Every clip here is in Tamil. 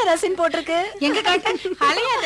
ரசின் போட்டிருக்கு எங்க காட்ட அலையாத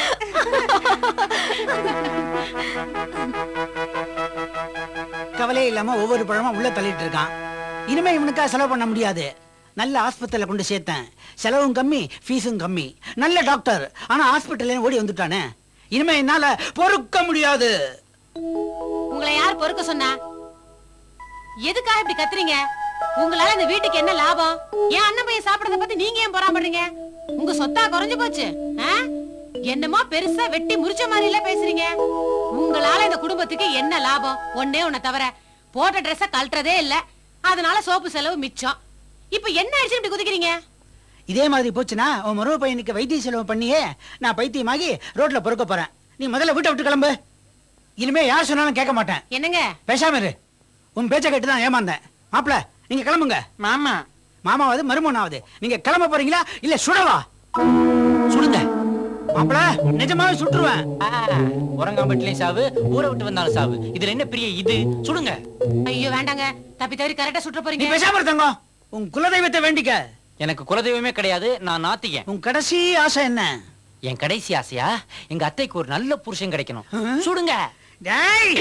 கவலையே இல்லாம ஒவ்வொரு பழமா உள்ள தள்ளிட்டு இருக்கான் இனிமே இவனுக்கா செலவு பண்ண முடியாது நல்ல ஆஸ்பத்திரியில கொண்டு சேர்த்தேன் செலவும் கம்மி ஃபீஸும் கம்மி நல்ல டாக்டர் ஆனா ஹாஸ்பிட்டல்ல ஓடி வந்துட்டானே இனிமே என்னால பொறுக்க முடியாது உங்களை யார் பொறுக்க சொன்னா எதுக்காக இப்படி கத்துறீங்க உங்களால இந்த வீட்டுக்கு என்ன லாபம் என் அண்ணன் பையன் சாப்பிடறத பத்தி நீங்க ஏன் பொறாமப்படுறீங்க உங்க சொத்தா குறைஞ்சு போச்சு ஆ? என்னமோ பெருசா வெட்டி முறிச்ச மாதிரி இல்ல பேசுறீங்க உங்களால இந்த குடும்பத்துக்கு என்ன லாபம் ஒன்னே ஒன்ன தவிர போட்ட ட்ரெஸ்ஸ கழட்டுறதே இல்ல அதனால சோப்பு செலவு மிச்சம் இப்ப என்ன ஆயிடுச்சு இப்படி குதிக்கிறீங்க இதே மாதிரி போச்சுன்னா உன் மரும பையனுக்கு வைத்திய செலவு பண்ணியே நான் பைத்தியமாகி ரோட்ல பொறுக்க போறேன் நீ முதல்ல வீட்டை விட்டு கிளம்பு இனிமே யார் சொன்னாலும் கேட்க மாட்டேன் என்னங்க பேசாம இரு உன் பேச்சை கேட்டு தான் ஏமாந்தேன் மாப்பிள நீங்க கிளம்புங்க மாமா மாமாவது மருமனாவது நீங்க கிளம்ப போறீங்களா இல்ல சுடவா சுடுங்க மாப்பிள நிஜமாவே சுட்டுருவேன் உறங்காம்பட்டிலையும் சாவு ஊரை விட்டு வந்தாலும் சாவு இதுல என்ன பெரிய இது சுடுங்க ஐயோ வேண்டாங்க தப்பி தவறி கரெக்டா சுற்ற நீ போறீங்க பேசாம இருந்தங்க உன் குலதெய்வத்தை வேண்டிக்க எனக்கு குலதெய்வமே கிடையாது நான் நாத்திகன் உன் கடைசி ஆசை என்ன என் கடைசி ஆசையா எங்க அத்தைக்கு ஒரு நல்ல புருஷன் கிடைக்கணும் ஆ? சுடுங்க டேய்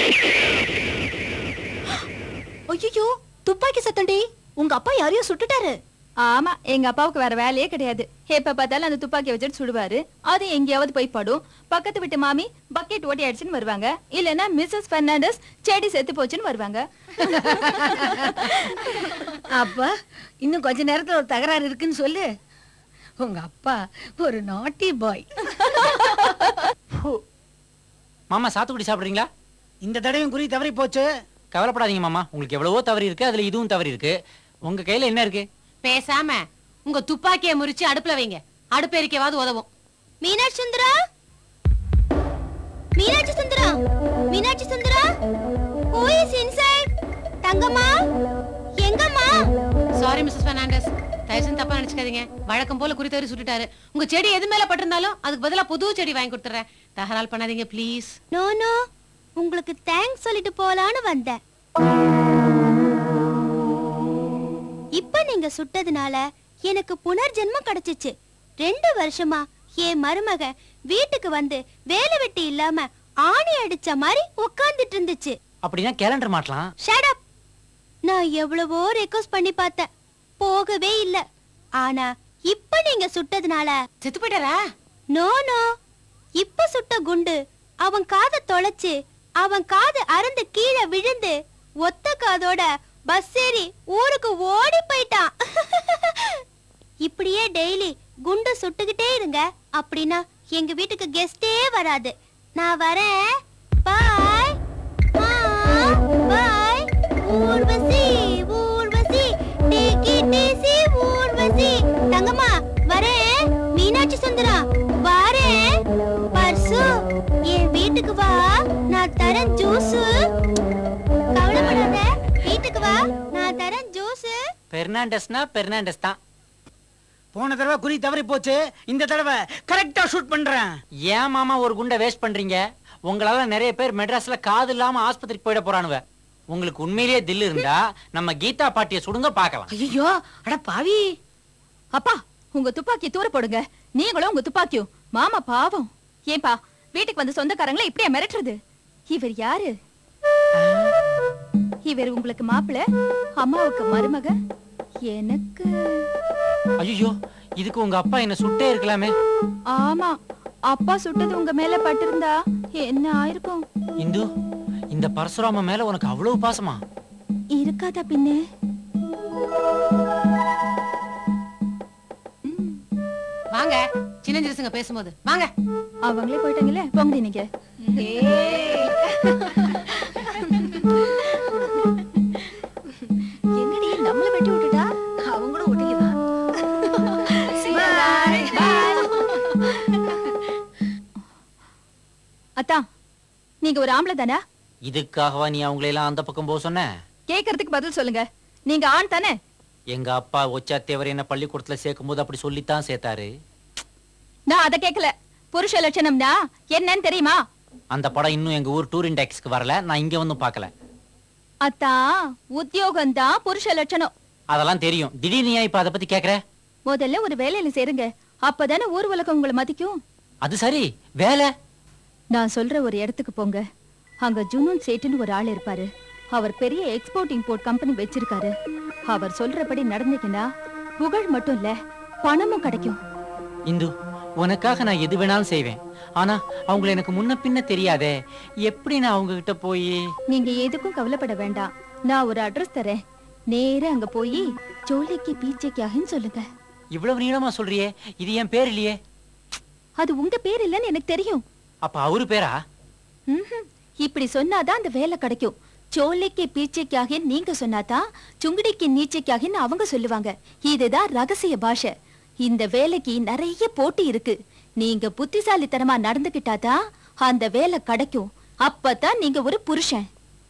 ஐயோ துப்பாக்கி சத்தண்டி உங்க அப்பா யாரையோ சுட்டுட்டாரு ஆமா எங்க அப்பாவுக்கு வேற வேலையே கிடையாது எப்ப பார்த்தாலும் அந்த துப்பாக்கி வச்சுட்டு சுடுவாரு அது எங்கேயாவது போய் படும் பக்கத்து வீட்டு மாமி பக்கெட் ஓட்டி அடிச்சுன்னு வருவாங்க இல்லனா மிஸ்ஸஸ் பெர்னாண்டஸ் செடி செத்து போச்சுன்னு வருவாங்க அப்பா இன்னும் கொஞ்ச நேரத்துல ஒரு தகராறு இருக்குன்னு சொல்லு உங்க அப்பா ஒரு நாட்டி பாய் மாமா சாத்துக்குடி சாப்பிடுறீங்களா இந்த தடவையும் குறி தவறி போச்சு கவலைப்படாதீங்க மாமா உங்களுக்கு எவ்வளவோ தவறு இருக்கு அதுல இதுவும் தவறு இருக்கு உங்க கையில என்ன இருக்கு பேசாம உங்க துப்பாக்கிய முறிச்சு அடுப்புல வைங்க அடுப்பு எரிக்கவாது உதவும் Meenakshi Sundara Meenakshi Sundara Meenakshi Sundara who is inside Thangamma எங்கம்மா சாரி மிஸ்ஸஸ் பெர்னாண்டஸ் தயவு செஞ்சு தப்பா நினைச்சுக்காதீங்க வழக்கம் போல குறி தவறி சுட்டுட்டாரு உங்க செடி எது மேல பட்டிருந்தாலும் அதுக்கு பதிலா புது செடி வாங்கி கொடுத்துறேன் தகரால் பண்ணாதீங்க ப்ளீஸ் நோ நோ உங்களுக்கு தேங்க்ஸ் சொல்லிட்டு போலான்னு வந்தேன் இப்ப நீங்க சுட்டதுனால எனக்கு புனர்ஜென்மம் கிடைச்சிச்சு ரெண்டு வருஷமா என் மருமக வீட்டுக்கு வந்து வேலை வெட்டி இல்லாம ஆணி அடிச்ச மாதிரி உட்கார்ந்துட்டு இருந்துச்சு அப்படின்னா கேலண்டர் மாட்டலாம் ஷட் அப் நான் எவ்வளவோ ரெக்வஸ்ட் பண்ணி பார்த்தேன் போகவே இல்ல ஆனா இப்ப நீங்க சுட்டதுனால செத்து போயிட்டாரா நோ நோ இப்ப சுட்ட குண்டு அவன் காதை தொலைச்சு அவன் காது அறந்து கீழே விழுந்து ஒத்த காதோட பஸ் ஏறி ஊருக்கு ஓடி போயிட்டான் இப்படியே டெய்லி குண்டு சுட்டுக்கிட்டே இருங்க அப்படின்னா எங்க வீட்டுக்கு கெஸ்டே வராது நான் வரேன் bye bye Urvashi Urvashi take it easy Urvashi Thangamma வரேன் மீனாட்சி சுந்தரா வரேன் பர்சு என் வீட்டுக்கு வா நான் தரேன் ஜூஸ் கவலைப்படாத வீட்டுக்கு வா நான் தரேன் ஜூஸ் பெர்னாண்டஸ்னா பெர்னாண்டஸ் தான் போன தடவை குறி தவறி போச்சு இந்த தடவை கரெக்டா ஷூட் பண்றேன் ஏன் மாமா ஒரு குண்டை வேஸ்ட் பண்றீங்க உங்களால நிறைய பேர் மெட்ராஸ்ல காது இல்லாம ஆஸ்பத்திரிக்கு போயிட போறானுவ உங்களுக்கு உண்மையிலேயே தில்லு இருந்தா நம்ம கீதா பாட்டிய சுடுங்க பார்க்கலாம் ஐயோ அட பாவி அப்பா உங்க துப்பாக்கி தூர போடுங்க நீங்களும் உங்க துப்பாக்கியும் மாமா பாவம் ஏன்பா வீட்டுக்கு வந்து சொந்தக்காரங்களை இப்படியா மிரட்டுறது இவர் யாரு இவர் உங்களுக்கு மாப்பிள அம்மாவுக்கு மருமக எனக்கு ஐயோ இதுக்கு உங்க அப்பா என்ன சுட்டே இருக்கலாமே ஆமா அப்பா சுட்டது உங்க மேல பட்டிருந்தா என்ன ஆயிருக்கும் இந்து இந்த பரசுராம மேல உனக்கு அவ்வளவு பாசமா இருக்காதா பின்ன வாங்க சின்ன சிறுசுங்க பேசும்போது வாங்க அவங்களே போயிட்டாங்கல்ல போங்க நீங்க என்னடி நம்மள வெட்டி விட்டுட்டா அவங்களும் ஒட்டிக்குதான் அத்தா நீங்க ஒரு ஆம்பளை தானே இதுக்காகவா நீ அவங்களை எல்லாம் அந்த பக்கம் போக சொன்ன கேக்குறதுக்கு பதில் சொல்லுங்க நீங்க ஆண் தானே எங்க அப்பா ஒச்சாத்தேவர் என்ன பள்ளிக்கூடத்துல சேர்க்கும் போது அப்படி சொல்லித்தான் சேர்த்தாரு நான் அத கேக்கல புருஷ லட்சணம்னா என்னன்னு தெரியுமா அந்த படம் இன்னும் எங்க ஊர் டூரிங் டாக்ஸ்க்கு வரல நான் இங்க வந்தும் பார்க்கல அத்தா உத்தியோகம் தான் புருஷ லட்சணம் அதெல்லாம் தெரியும் திடீர்னு ஏன் இப்ப அதை பத்தி கேக்குற முதல்ல ஒரு வேலையில சேருங்க அப்பதானே ஊர் உலகம் உங்களை மதிக்கும் அது சரி வேலை நான் சொல்ற ஒரு இடத்துக்கு போங்க அங்க ஜுனூன் சேட்டுன்னு ஒரு ஆள் இருப்பாரு அவர் பெரிய எக்ஸ்போர்ட் இம்போர்ட் கம்பெனி வச்சிருக்காரு அவர் சொல்றபடி நடந்தீங்கன்னா புகழ் மட்டும் இல்ல பணமும் கிடைக்கும் இந்து உனக்காக நான் எது வேணாலும் செய்வேன் ஆனா அவங்கள எனக்கு முன்ன பின்ன தெரியாதே எப்படி நான் அவங்க கிட்ட போய் நீங்க எதுக்கும் கவலைப்பட வேண்டாம் நான் ஒரு அட்ரஸ் தரேன் நேரா அங்க போய் சோலைக்கு பீச்சைக்காகன்னு சொல்லுங்க இவ்வளவு நீளமா சொல்றியே இது என் பேர் இல்லையே அது உங்க பேர் இல்லைன்னு எனக்கு தெரியும் அப்ப அவரு பேரா ம்ஹும். இப்படி சொன்னாதான் அந்த வேலை கிடைக்கும் சோலைக்கு பீச்சைக்காக நீங்க சொன்னாதான் சுங்குடிக்கு நீச்சைக்காகன்னு அவங்க சொல்லுவாங்க இதுதான் ரகசிய பாஷை இந்த வேலைக்கு நிறைய போட்டி இருக்கு நீங்க புத்திசாலித்தனமா நடந்துகிட்டாதான் அந்த வேலை கிடைக்கும் அப்பதான் நீங்க ஒரு புருஷன்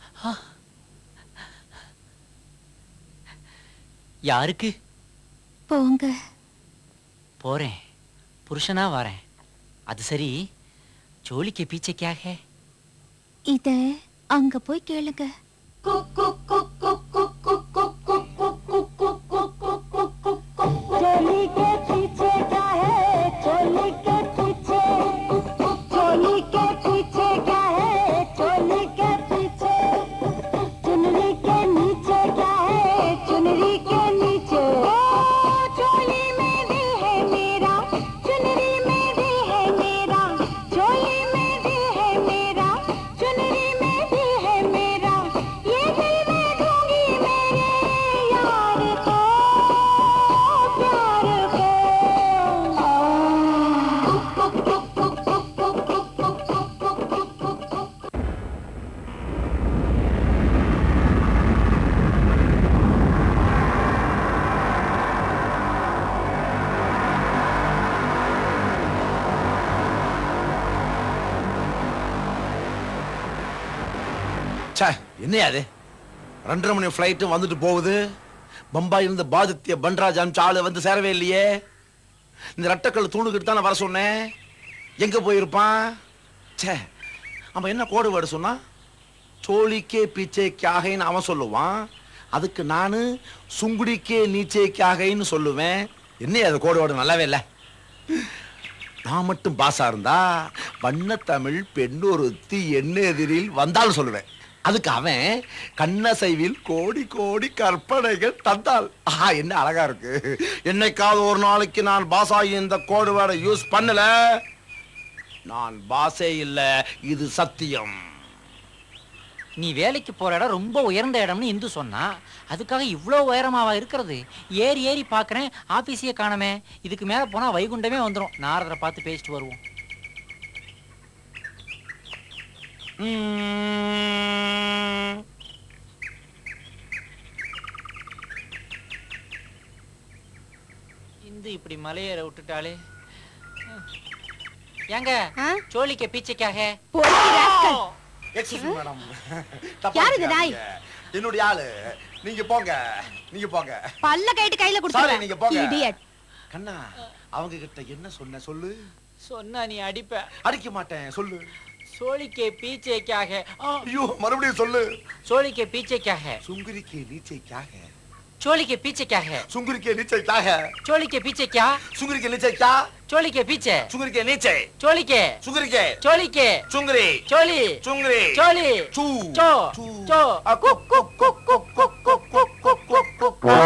யாருக்கு போங்க போறேன் புருஷனா வரேன் அது சரி ஜோலிக்கு பீச்சைக்காக இத அங்க போய் கேளுங்க चोली के पीछे क्या है चोली के पीछे चोली के पीछे क्या है चोली के पीछे चुनरी के नीचे क्या है चुनरी के नीचे ओ चोली में दिल है मेरा चुनरी में दिल है मेरा चोली में दिल है मेरा चुनरी में दिल है मेरा ये दिल मैं दूंगी मेरे यार को प्यार को ச்சே என்னையா அது ரெண்டரை மணி ஃப்ளைட்டு வந்துட்டு போகுது பம்பாய் இருந்து பாதித்ய பன்ராஜ் அனுப்பிச்ச ஆளு வந்து சேரவே இல்லையே இந்த ரெட்டக்கல் தூணுக்கிட்டு தானே வர சொன்னேன் எங்க போயிருப்பான் ச்சே அவன் என்ன கோடு வேர்டு சொன்னா சோழிக்கே பீச்சைக்காகைன்னு அவன் சொல்லுவான் அதுக்கு நானு சுங்குடிக்கே நீச்சைக்காகைன்னு சொல்லுவேன் என்ன அது கோடு வேர்டு நல்லாவே இல்லை நான் மட்டும் பாசா இருந்தா வண்ணத்தமிழ் பெண்ணொருத்தி என்ன எதிரில் வந்தாலும் சொல்லுவேன் அதுக்கு அவன் கண்ணசைவில் கோடி கோடி கற்பனைகள் தந்தாள் ஆஹா என்ன அழகா இருக்கு என்னைக்காவது ஒரு நாளைக்கு நான் பாசாகி இந்த கோடு வேர்டை யூஸ் பண்ணல நான் பாசே இல்ல இது சத்தியம் நீ வேலைக்கு போற இடம் ரொம்ப உயர்ந்த இடம்னு இந்து சொன்னா அதுக்காக இவ்ளோ உயரமாவா இருக்கிறது ஏறி ஏறி பாக்குறேன் ஆபீஸையே காணமே இதுக்கு மேல போனா வைகுண்டமே வந்துரும் நாரதரை பார்த்து பேசிட்டு வருவோம் உம். இந்து இப்படி மலையேற விட்டுட்டாலே ஏங்க ஆ? சோழிக்க பீச்சைக்காக Excuse me, madam. தப்பா யார் இது நாய்? நினைச்சுக்காதீங்க. என்னுடைய ஆளு நீங்க போங்க நீங்க போங்க பல்ல கைட்டு கையில Sorry, நீங்க போங்க. கொடுத்துருவேன் இடியட் கண்ணா அவங்க கிட்ட என்ன சொன்ன சொல்லு சொன்னா நீ அடிப்ப அடிக்க மாட்டேன் சொல்லு சோழிக்க பீச்சைக்காக ஆ, ஐயோ மறுபடியும் சொல்லு சோழிக்க பீச்சைக்காக சுங்குரிக்கே நீச்சைக்காக சோழிக்க பீச்சைக்காக சுங்குரிக்கே நீச்சைக்காக சோழிக்க பீச்சைக்கா சுங்குரிக்கே நீச்சைக்கா சோழிக்க பீச்சை சுங்குரிக்கே நீச்சை சோழிக்க சுங்குரிக்கே சோழிக்க சுங்குரி சோழி சுங்குரி சோழி சூ சோ சூ. சோ அ, கு, கு, கு, கு, கு, கு, கு, கு, கு, கு, கு.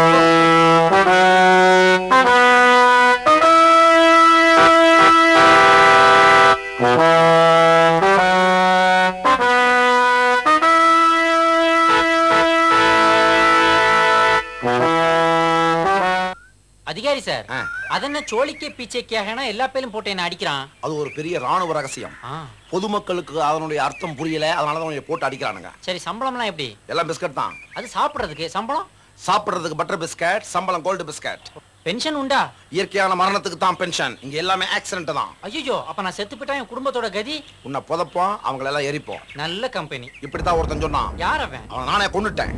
அதிகாரி சார் ஆ. அதென்ன சோழிக்க பீச்சைக்காகனா எல்லா பேரும் போட்டு என்ன அடிக்கிறான் அது ஒரு பெரிய ராணுவ ரகசியம் ஆ, பொதுமக்களுக்கு அதனுடைய அர்த்தம் புரியல அதனால தான் போட்டு அடிக்கிறானுங்க சரி சம்பளம்லாம் எப்படி எல்லாம் பிஸ்கட் தான் அது சாப்பிடுறதுக்கு சம்பளம் சாப்பிடுறதுக்கு பட்டர் பிஸ்கட் சம்பளம் கோல்டு பிஸ்கட் பென்ஷன் உண்டா இயற்கையான மரணத்துக்கு தான் பென்ஷன் இங்க எல்லாமே ஆக்சிடென்ட் தான் ஐயோ அப்ப நான் செத்து போயிட்டா என் குடும்பத்தோட கதி உன்னை புதைப்போம் அவங்கள எல்லாம் எரிப்போம் நல்ல கம்பெனி இப்படித்தான் ஒருத்தன் சொன்னான் யார் அவன் அவனை நானே கொண்டுட்டேன்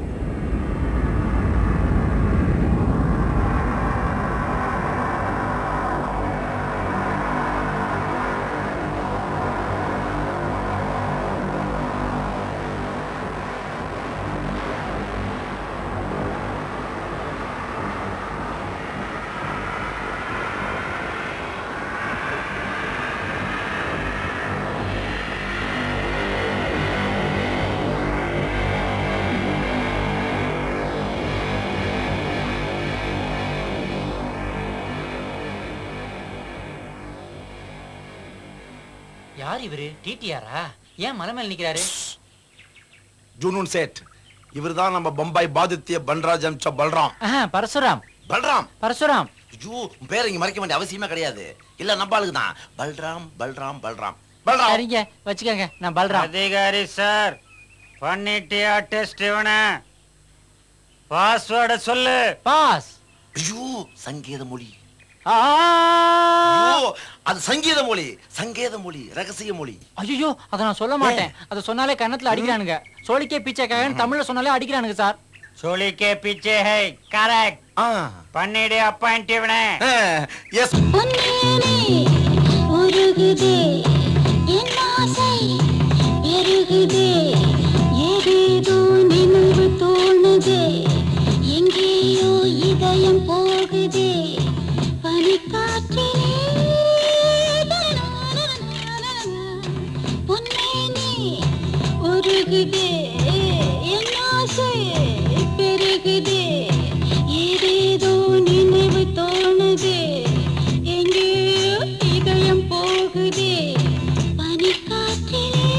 யார் இவரு டிடிஆரா ஏன் மலை மேல நிக்கிறாரு ஜூனூன் சேட் இவர்தான் நம்ம பம்பாய் பாதித்ய பன்ராஜ் அம்ச பல்ராம் ஆஹா, பரசுராம் பல்ராம் பரசுராம் ஐயோ உன் பேரை இங்க மறைக்க வேண்டிய அவசியமே கிடையாது இல்ல நம்ம ஆளுக்கு தான் பல்ராம் பல்ராம் பல்ராம் பல்ராம் சரிங்க வச்சுக்கோங்க நான் பல்ராம் அதிகாரி சார் பண்ணிட்டியா டெஸ்ட் இவன பாஸ்வேர்ட சொல்லு பாஸ் ஐயோ சங்கீத மொழி ஆ ஐயோ, அது சங்கீத மொழி சங்கேத மொழி ரகசிய மொழி ஐயோ அத நான் சொல்ல மாட்டேன் அத சொன்னாலே கன்னத்துல அடிக்கிறானுங்க சோழிக்கே பீச்சக்காகன்னு தமிழ்ல சொன்னாலே அடிக்கிறானுங்க சார் சொல்லிக்கே பிச்சே ஹை கரெக்ட் ஆ பண்ணிடு அப்பாயிண்ட் இவன எஸ் பொன்னேனே உருகுதே என் ஆசை பெருகுதே ஏதேதோ நினைவு தோணுதே எங்கேயோ இதயம் போகுதே பனிக்காற்றிலே பொன்னேனே உருகுதே என் ஆசை பெருகுதே ஏதேதோ நினைவு தோணுதே எங்கேயோ இதயம் போகுதே பனிக்காற்றிலே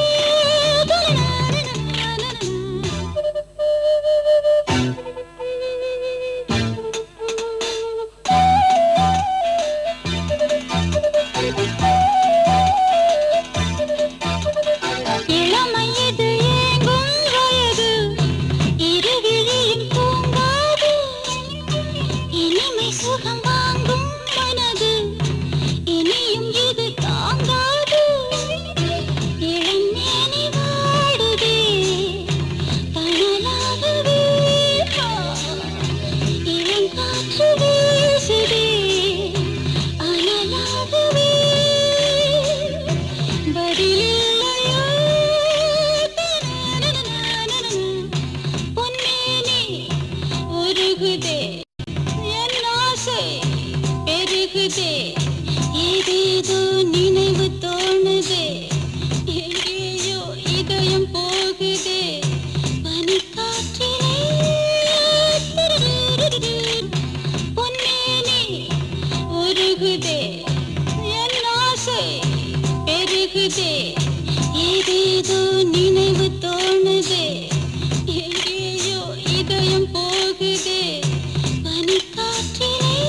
இளமை இது ஏங்கும் வயது இருவிழியும் தூங்காது இனிமை சுகம் வாங்கும் மனது இனியும் இது தாங்காது இளமேனி வாடுதே தணலாகவே இளம் காற்று வீசுதே அனலாகவே பதிலில்லையோ பொன்னேனே உருகுதே என் ஆசை பெருகுதே ஏதேதோ நினைவு தோணுதே எங்கேயோ இதயம் போகுதே பனிக்காற்றிலே பொன்னேனே உருகுதே என் ஆசை பெருகுதே ஏதேதோ நினைவு தோணுதே எங்கேயோ இதயம் போகுதே பனிக்காற்றிலே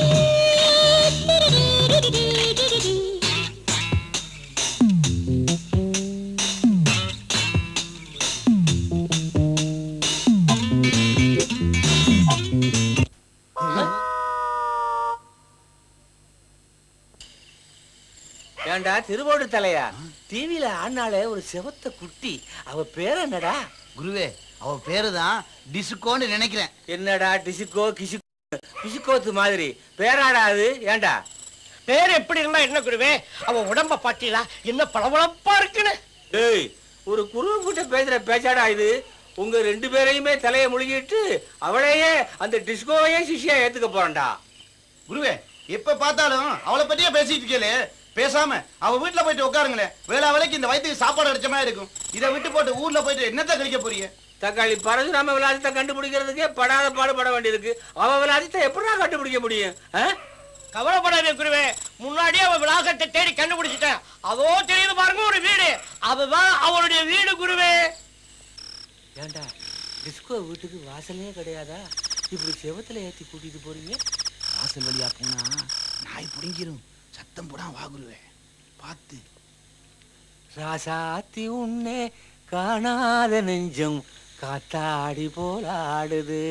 ஏண்டா திருவோடு தலையா டிவில ஆனாலே ஒரு செவத்த குட்டி அவ பேர் என்னடா குருவே அவ பேரு தான் டிஸ்கோன்னு நினைக்கிறேன் என்னடா டிசிக்கோ கிசிக்கோ பிசிக்கோத்து மாதிரி பேராடா அது ஏண்டா பேர் எப்படி இருந்தா என்ன குருவே அவன் உடம்ப பாத்தீங்களா என்ன பளபளப்பா இருக்குன்னு டேய் ஒரு குருவ கிட்ட பேசுற பேச்சாடா இது உங்க ரெண்டு பேரையுமே தலைய முழுகிட்டு அவளையே அந்த டிஸ்கோவையே சிஷ்யா ஏத்துக்க போறான்டா குருவே எப்ப பார்த்தாலும் அவளை பத்தியே பேசிட்டு இருக்கே பேசாம அவ வீட்டுல போயிட்டு உட்காருங்களே வேலை வேலைக்கு இந்த வயிற்றுக்கு சாப்பாடு அடிச்ச மாதிரி இருக்கும் இதை விட்டு போட்டு ஊர்ல போயிட்டு என்னத்த கழிக்க போறீங்க தக்காளி பரசுராம விலாசத்தை கண்டுபிடிக்கிறதுக்கே படாத பாடுபட வேண்டியிருக்கு அவ விலாசத்தை எப்படிடா கண்டுபிடிக்க முடியும் ஆ? கவலைப்படாதே குருவே முன்னாடியே அவன் விலாசத்தை தேடி கண்டுபிடிச்சிட்டேன் அதோ தெரியுது பாருங்க ஒரு வீடு அதுதான் அவருடைய வீடு குருவே ஏண்டா டிஸ்கோ வீட்டுக்கு வாசலே கிடையாதா இப்படி செவத்துல ஏத்தி கூட்டிட்டு போறீங்க வாசல் வழியா போனா நாய் புடிங்கிரும் சத்தம் போடா வா குருவே பார்த்து ராசாத்தி உன்னே காணாத நெஞ்சம் காத்தாடி போலாடுது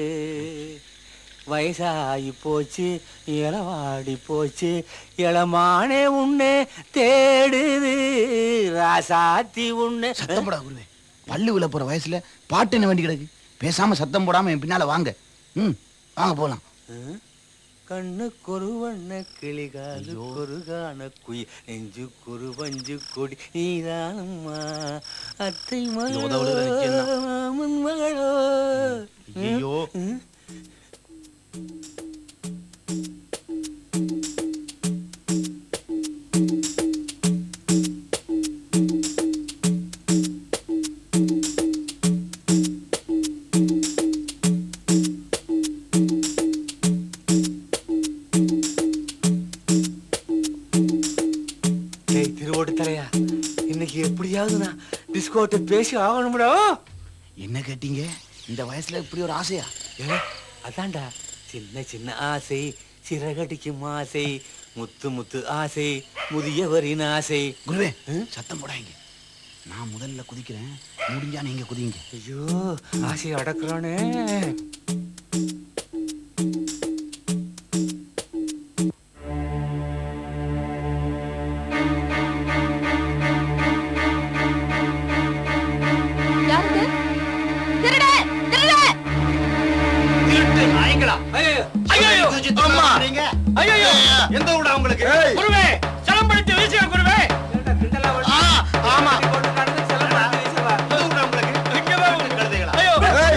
வயசாகி போச்சு இளவாடி போச்சு இளமானே உன்னே தேடுது ராசாத்தி உன்னே சத்தம் போடா குருவே பல்லு விழ போற வயசுல பாட்டு என்ன வேண்டி கிடக்கு பேசாம சத்தம் போடாம என் பின்னால வாங்க ம் வாங்க போலாம் கண்ணு கொருவண்ண கிளிகாலு கொருகான குய் நெஞ்சு குரு வஞ்சு கொடி நீதானம்மா அத்தை இது உதவுல நிச்சயம் தான். மாமன் மகளோ ஐயோ டேய் திருவோடு தலையா இன்னைக்கு எப்படியாவது நான் டிஸ்கோட்ட பேசி ஆகணும்டா என்ன கேட்டீங்க இந்த வயசுல இப்படி ஒரு ஆசையா ஏ, அதான்டா சின்ன சின்ன ஆசை சிறகடிக்கும் ஆசை முத்து முத்து ஆசை முதியவரின் ஆசை குருவே சத்தம் போடாங்க நான் முதல்ல குதிக்கிறேன் முடிஞ்சா நீங்க குதிங்க ஐயோ ஆசையை அடக்குறானே யாருக்கு திருட திருட திருட்டு நாய்களா ஐயோ அம்மா ஐயோ எந்த ஊடா உங்களுக்கு குருவே சலம்படுத்தி வீசுங்க குருவே ஆமா ஐயோ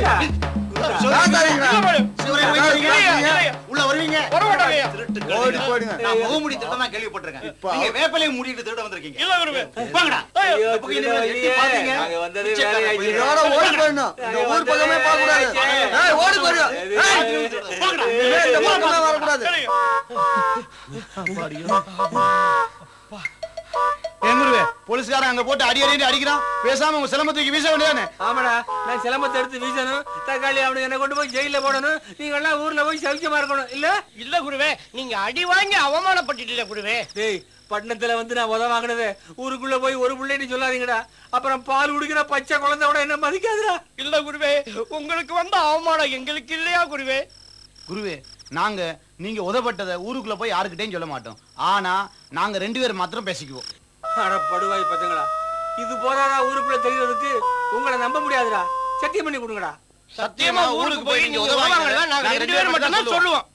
உள்ள வருவீங்க வரமாட்டாங்கய்யா. ஓடி போயிடுங்க நான் முகமுடி திருட தான் கேள்விப்பட்டிருக்கேன் நீங்க வேப்பலையை மூடிட்டு திருட வந்திருக்கீங்க இல்ல குருவே வாங்கடா ஐயோ, இந்த பக்கம் என்ன எட்டி பாத்தீங்க நாங்க வந்தது பிச்சைக்கார வேலையா பையன். இதோட ஓடி போயிடணும். இந்த ஊர் பக்கமே பார்க்கக்கூடாது. ஏய், ஓடி போயிடு. ஏய், வாங்கடா. ஏய், இந்த ஊர் பக்கமே வரக்கூடாது. ஏன் குருவே போலீஸ்காரன் அங்க போட்டு அடி அடி அடிக்கிறான் பேசாம உங்க சிலம்ப தூக்கி வீச வேண்டியதானே ஆமாடா நான் சிலம்பத்தை எடுத்து வீசணும் தக்காளி அவனுக்கு என்ன கொண்டு போய் ஜெயில போடணும் நீங்க எல்லாம் ஊர்ல போய் சௌக்கியமா இருக்கணும் இல்ல இல்ல குருவே நீங்க அடி வாங்கி அவமானப்பட்டுட்டீங்க குருவே டேய் பட்டணத்துல வந்து நான் உத வாங்கினது ஊருக்குள்ள போய் ஒரு பிள்ளைன்னு சொல்லாதீங்கடா அப்புறம் பால் குடிக்கிற பச்சை குழந்தையோட என்ன மதிக்காதுடா இல்ல குருவே உங்களுக்கு வந்த அவமானம் எங்களுக்கு இல்லையா குருவே குருவே நாங்க நீங்க உதப்பட்டதை ஊருக்குள்ள போய் யாருக்கிட்டையும் சொல்ல மாட்டோம் ஆனா நாங்க ரெண்டு பேரும் மாத்திரம் பேசிக்குவோம் அட படுவாய் பசங்களா இது போறாரா ஊருக்குள்ள தெரியறதுக்கு உங்களை நம்ப முடியாதுடா சத்தியம் பண்ணி கொடுங்கடா சத்தியமா ஊருக்கு போய் நீங்க உதவாங்கன்னா நாங்க ரெண்டு பேரும் மட்டும் தான் சொல்லுவோம்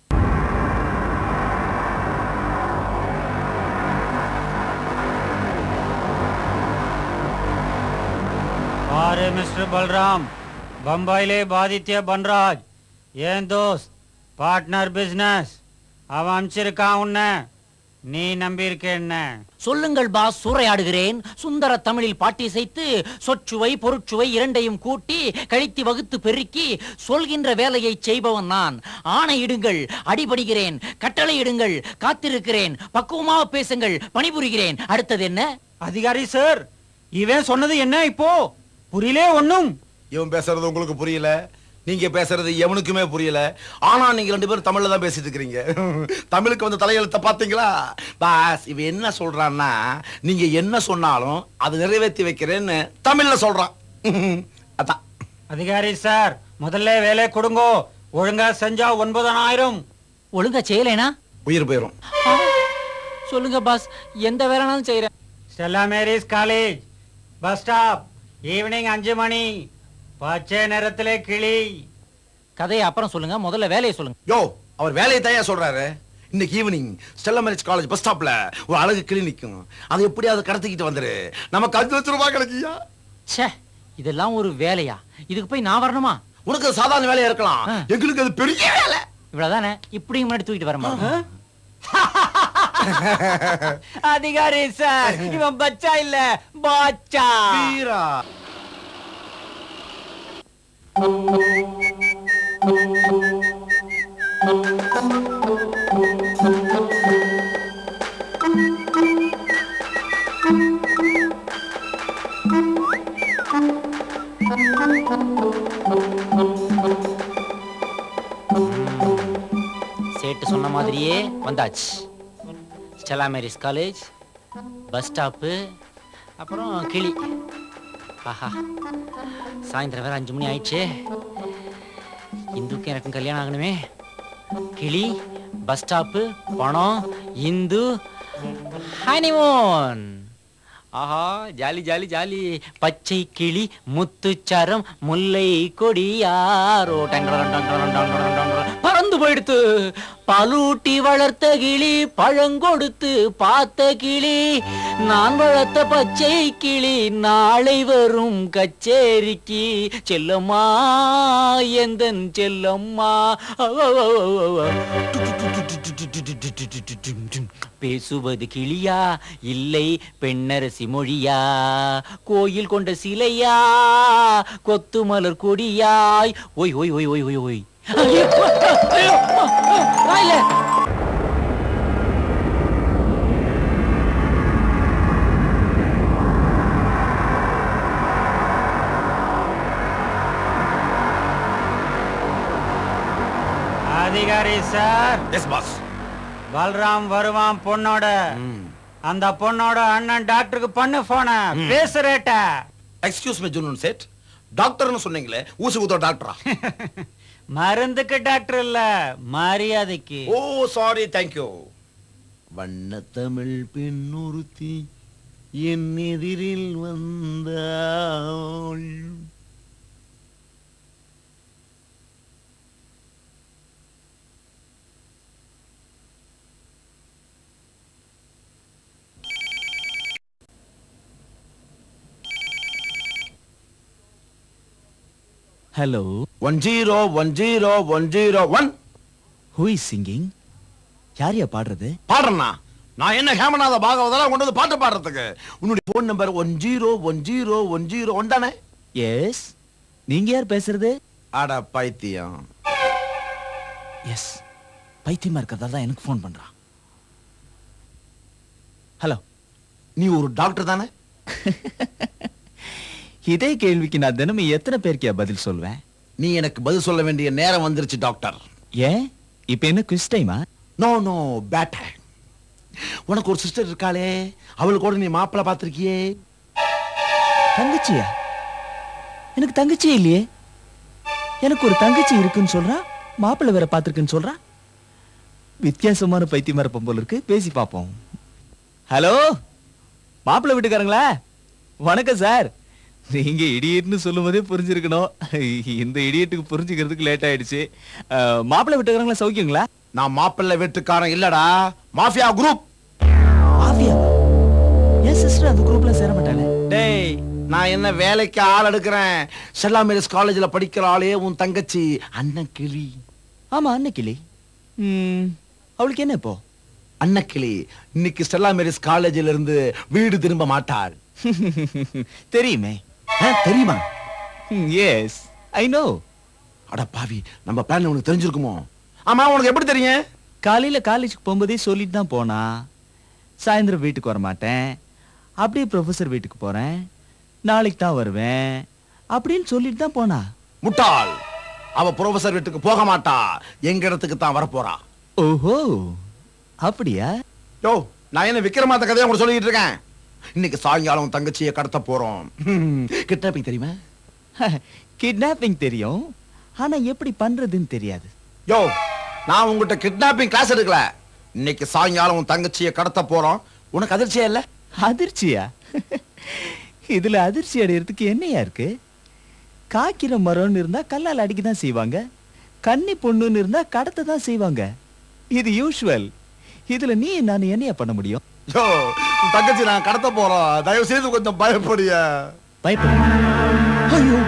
பாரு மிஸ்டர் பல்ராம் பம்பாயிலே பாதித்ய பன்ராஜ் ஏன் தோஸ்த் பார்ட்னர் பிசினஸ் அவன் அனுப்பிச்சிருக்கான் உன்னை நீ நம்பியிருக்க என்ன சொல்லுங்கள் பாஸ் சூறையாடுகிறேன் சுந்தர தமிழில் பாட்டிசைத்து சொற்சுவை பொருட்சுவை இரண்டையும் கூட்டி கழித்து வகுத்து பெருக்கி சொல்கின்ற வேலையை செய்பவன் நான் ஆணையிடுங்கள் அடிபடுகிறேன் கட்டளையிடுங்கள் காத்திருக்கிறேன் பக்குவமாக பேசுங்கள் பணிபுரிகிறேன் அடுத்தது என்ன அதிகாரி சார் இவன் சொன்னது என்ன இப்போ புரியலே ஒண்ணும் இவன் பேசுறது உங்களுக்கு புரியல நீங்க பேசுறது எவனுக்குமே புரியல ஆனா நீங்க ரெண்டு பேரும் தமிழ்ல தான் பேசிட்டு இருக்கிறீங்க தமிழுக்கு வந்து தலையெழுத்த பாத்தீங்களா பாஸ் இவன் என்ன சொல்றான்னா நீங்க என்ன சொன்னாலும் அது நிறைவேற்றி வைக்கிறேன்னு தமிழ்ல சொல்றான் அதான் அதிகாரி சார் முதல்ல வேலை கொடுங்கோ ஒழுங்கா செஞ்சா ஒன்பதனாயிரம் ஒழுங்கா செய்யலைனா உயிர் போயிரும் சொல்லுங்க பாஸ் எந்த வேலைனாலும் செய்யறேன் Stella Maris college bus stop evening அஞ்சு மணி பச்சை நிறத்திலே கிளி கதையை அப்புறம் சொல்லுங்க முதல்ல வேலையை சொல்லுங்க யோ அவர் வேலையை தயா சொல்றாரு இன்னைக்கு evening Stella Maris college bus ஸ்டாப்ல ஒரு அழகு கிளினிக்கும் அதை எப்படியாவது கடத்திக்கிட்டு வந்துரு நமக்கு அஞ்சு லட்சம் ரூபாய் கிடைக்கியா ச்சே இதெல்லாம் ஒரு வேலையா இதுக்கு போய் நான் வரணுமா உனக்கு அது சாதாரண வேலையா இருக்கலாம் எங்களுக்கு அது பெரிய வேலை இவ்வளவுதானே இப்படி முன்னாடி தூக்கிட்டு வரமா அதிகாரி சார் இவன் பச்சா இல்ல பாச்சா வீரா சேட்டு சொன்ன மாதிரியே வந்தாச்சு Stella Maris college bus stop அப்புறம் கிளி ஆஹா சாயந்தரம் வேற அஞ்சு மணி ஆயிடுச்சே இந்துக்கும் எனக்கும் கல்யாணம் ஆகணுமே கிளி பஸ் ஸ்டாப்பு பணம் இந்து ஹனிமூன் ஆஹா ஜாலி ஜாலி ஜாலி பச்சை கிளி முத்துச்சரம் முல்லை கொடியாரோ டங்கரம் டங்கரம் டங்கரம் டங்கரம் பறந்து போயிடுத்து பலூட்டி வளர்த்த கிளி பழங்கொடுத்து பார்த்த கிளி நான் வளர்த்த பச்சை கிளி நாளை வரும் கச்சேரிக்கு செல்லம்மா எந்தன் செல்லம்மா அவ, அவ, அவ, அவ. பேசுவது கிளியா இல்லை பெண்ணரசி மொழியா கோயில் கொண்ட சிலையா கொத்து மலர் கொடியாய் ஒய் ஒய் ஒய் ஒய் ஒய் ஒய் ஐயோ, ஐயோ, வாயில. பூஜாரி சார் எஸ் பாஸ் பல்ராம் வருவான் பொண்ணோட அந்த பொண்ணோட அண்ணன் டாக்டருக்கு பண்ணு போன பேசுறேட்ட எக்ஸ்கியூஸ் மீ ஜூனன் செட் டாக்டர்னு சொன்னீங்களே ஊசி குத்துற டாக்டரா மருந்துக்கு டாக்டர் இல்ல மரியாதைக்கு ஓ சாரி தேங்க்யூ வண்ண தமிழ் பெண் ஒருத்தி என் எதிரில் வந்தாள் hello one zero one zero one zero one who is singing யாரையா பாடுறது பாடுறேன்னா நான் என்ன ஹேமநாத பாகவதெல்லாம் கொண்டு வந்து பாட்டு பாடுறதுக்கு உன்னுடைய phone number one zero one zero one zero one தானே எஸ் நீங்க யார் பேசுறது அட பைத்தியம் எஸ் பைத்தியமா இருக்கிறதா தான் எனக்கு ஃபோன் பண்றான் ஹலோ நீ ஒரு டாக்டர் தானே இதே கேள்விக்கு நான் தினமும் எத்தனை பேருக்கு பதில் சொல்வேன் நீ எனக்கு பதில் சொல்ல வேண்டிய நேரம் வந்துருச்சு டாக்டர் ஏன் இப்ப என்ன குவிஸ் டைமா நோ நோ பேட் உனக்கு ஒரு சிஸ்டர் இருக்காளே அவளுக்கு கூட நீ மாப்பிள்ளை பார்த்திருக்கியே தங்கச்சியா எனக்கு தங்கச்சியே இல்லையே எனக்கு ஒரு தங்கச்சி இருக்குன்னு சொல்றா மாப்பிள்ளை வேற பாத்திருக்குன்னு சொல்றா வித்தியாசமான பைத்தியமா இருப்போம் போல இருக்கு பேசி பார்ப்போம் ஹலோ மாப்பிள்ளை வீட்டுக்காரங்களா வணக்கம் சார் நீங்க இடியட்னு சொல்லும் போதே புரிஞ்சிருக்கணும் இந்த இடியட்டுக்கு புரிஞ்சுக்கிறதுக்கு லேட் ஆயிடுச்சு அஹ், மாப்பிள்ளை வீட்டுக்காரங்களா சௌக்கியங்களா நான் மாப்பிள்ளை வீட்டுக்காரன் இல்லடா மாஃபியா குரூப் மாஃபியா என் சிஸ்டர் அந்த குரூப்ல சேர மாட்டாளே டேய் நான் என்ன வேலைக்கு ஆள் எடுக்கிறேன் செல்லா மேரிஸ் காலேஜ்ல படிக்கிற ஆளே உன் தங்கச்சி அண்ணன் கிளி ஆமா அன்னைக்கிளி ம், அவளுக்கு என்ன இப்போ அன்னக்கிளி இன்னைக்கு ஸ்டெல்லா மேரிஸ் காலேஜில் இருந்து வீடு திரும்ப மாட்டாள் தெரியுமே ஆ, தெரியுமா எஸ் ஐ நோ அட பாவி நம்ம பிளான் உனக்கு தெரிஞ்சிருக்குமோ ஆமா உனக்கு எப்படி தெரியும் காலையில காலேஜுக்கு போகும்போதே சொல்லிட்டு தான் போனா சாயந்தரம் வீட்டுக்கு வர மாட்டேன் அப்படியே ப்ரொஃபசர் வீட்டுக்கு போறேன் நாளைக்கு தான் வருவேன் அப்படின்னு சொல்லிட்டு தான் போனா முட்டாள் அவ ப்ரொஃபசர் வீட்டுக்கு போக மாட்டா எங்க இடத்துக்கு தான் வரப்போறா ஓஹோ அப்படியா யோ நான் என்ன விக்ரமாத்த கதையை உங்களுக்கு சொல்லிட்டு இருக்கேன் இன்னைக்கு சாயங்காலம் உன் தங்கச்சியை கடத்த போறோம் கிட்னாப்பிங் தெரியுமா கிட்னாப்பிங் தெரியும் ஆனா எப்படி பண்றதுன்னு தெரியாது யோ நான் உங்ககிட்ட கிட்னாப்பிங் கிளாஸ் எடுக்கல இன்னைக்கு சாயங்காலம் உன் தங்கச்சியை கடத்த போறோம் உனக்கு அதிர்ச்சியா இல்ல அதிர்ச்சியா இதுல அதிர்ச்சி அடையறதுக்கு என்னையா இருக்கு காக்கிற மரம்னு இருந்தா கல்லால் அடிக்க தான் செய்வாங்க கன்னி பொண்ணுன்னு இருந்தா கடத்த தான் செய்வாங்க இது யூஷுவல் இதுல நீ நான் என்னையா பண்ண முடியும் யோ உன் தங்கச்சி நான் கடத்த போறோம் தயவு செய்து கொஞ்சம் பயப்படிய பயப்படு ஐயோ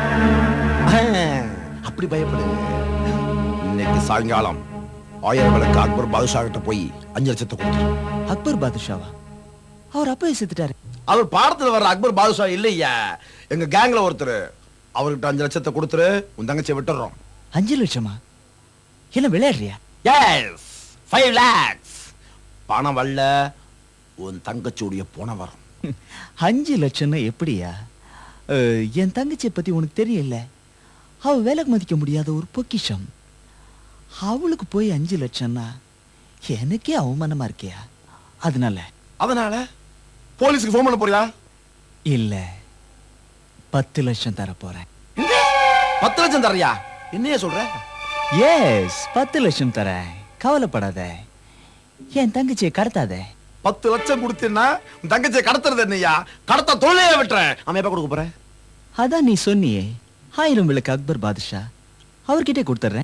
அப்படி பயப்படு இன்னைக்கு சாயங்காலம் ஆயிரம் விளக்கு அக்பர் பாதுஷா கிட்ட போய் அஞ்சு லட்சத்தை கொடுத்துரு அக்பர் பாதுஷாவா அவர் அப்பவே செத்துட்டாரு அவர் பாடத்துல வர்ற அக்பர் பாதுஷா இல்லையா எங்க கேங்ல ஒருத்தர் அவர்கிட்ட அஞ்சு லட்சத்தை கொடுத்துரு உன் தங்கச்சியை விட்டுறோம் அஞ்சு லட்சமா என்ன விளையாடுறியா எஸ் ஃபைவ் லேக்ஸ் பணம் வரல உன் தங்கச்சியுடைய பணம் வரும் அஞ்சு லட்சம்னா எப்படியா அஹ், என் தங்கச்சியை பத்தி உனக்கு தெரியல அவ வேலைக்கு மதிக்க முடியாத ஒரு பொக்கிஷம் அவளுக்கு போய் அஞ்சு லட்சம்னா எனக்கே அவமானமா இருக்கியா அதனால அதனால போலீஸ்க்கு ஃபோன் பண்ண போறியா இல்ல பத்து லட்சம் தர போறேன் பத்து லட்சம் தரையா என்னைய சொல்ற எஸ் பத்து லட்சம் தரேன் கவலைப்படாத என் தங்கச்சியை கடத்தாத பத்து லட்சம் கொடுத்தீன்னா உன் தங்கச்சியை கடத்துறது என்னையா கடத்த தொழிலே விட்டுறேன் அவன் எப்ப கொடுக்க போறேன் அதான் நீ சொன்னியே ஆயிரம் விளக்கு அக்பர் பாதுஷா அவர்கிட்ட கொடுத்துட்றேன்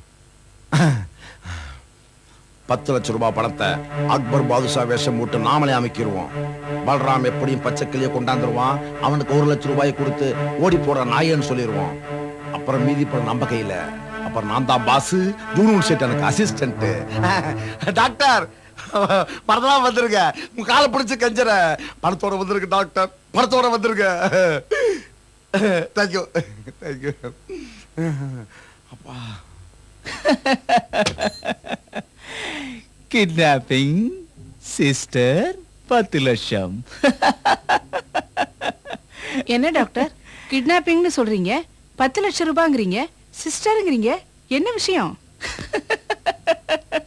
பத்து லட்சம் ரூபாய் பணத்தை அக்பர் பாதுஷா வேஷம் போட்டு நாமளே அமைக்கிருவோம் பல்ராம் எப்படியும் பச்சைக்கிளிய கொண்டாந்துருவான் அவனுக்கு ஒரு லட்சம் ரூபாய் கொடுத்து ஓடி போற நாயன்னு சொல்லிடுவோம் அப்புறம் மீதி பணம் நம்ம கையில அப்புறம் நான் தான் பாஸ் ஜூனூன் செட் எனக்கு அசிஸ்டன்ட் டாக்டர் பணத்தெல்லாம் வந்துருங்க உங்க காலை பிடிச்சு கெஞ்சற பணத்தோட வந்துருங்க டாக்டர் பணத்தோட வந்துருங்க தேங்க்யூ தேங்க்யூ அப்பா கிட்னாப்பிங் சிஸ்டர் பத்து லட்சம் என்ன டாக்டர் கிட்னாப்பிங்னு சொல்றீங்க பத்து லட்சம் ரூபாங்கிறீங்க சிஸ்டருங்கிறீங்க என்ன விஷயம்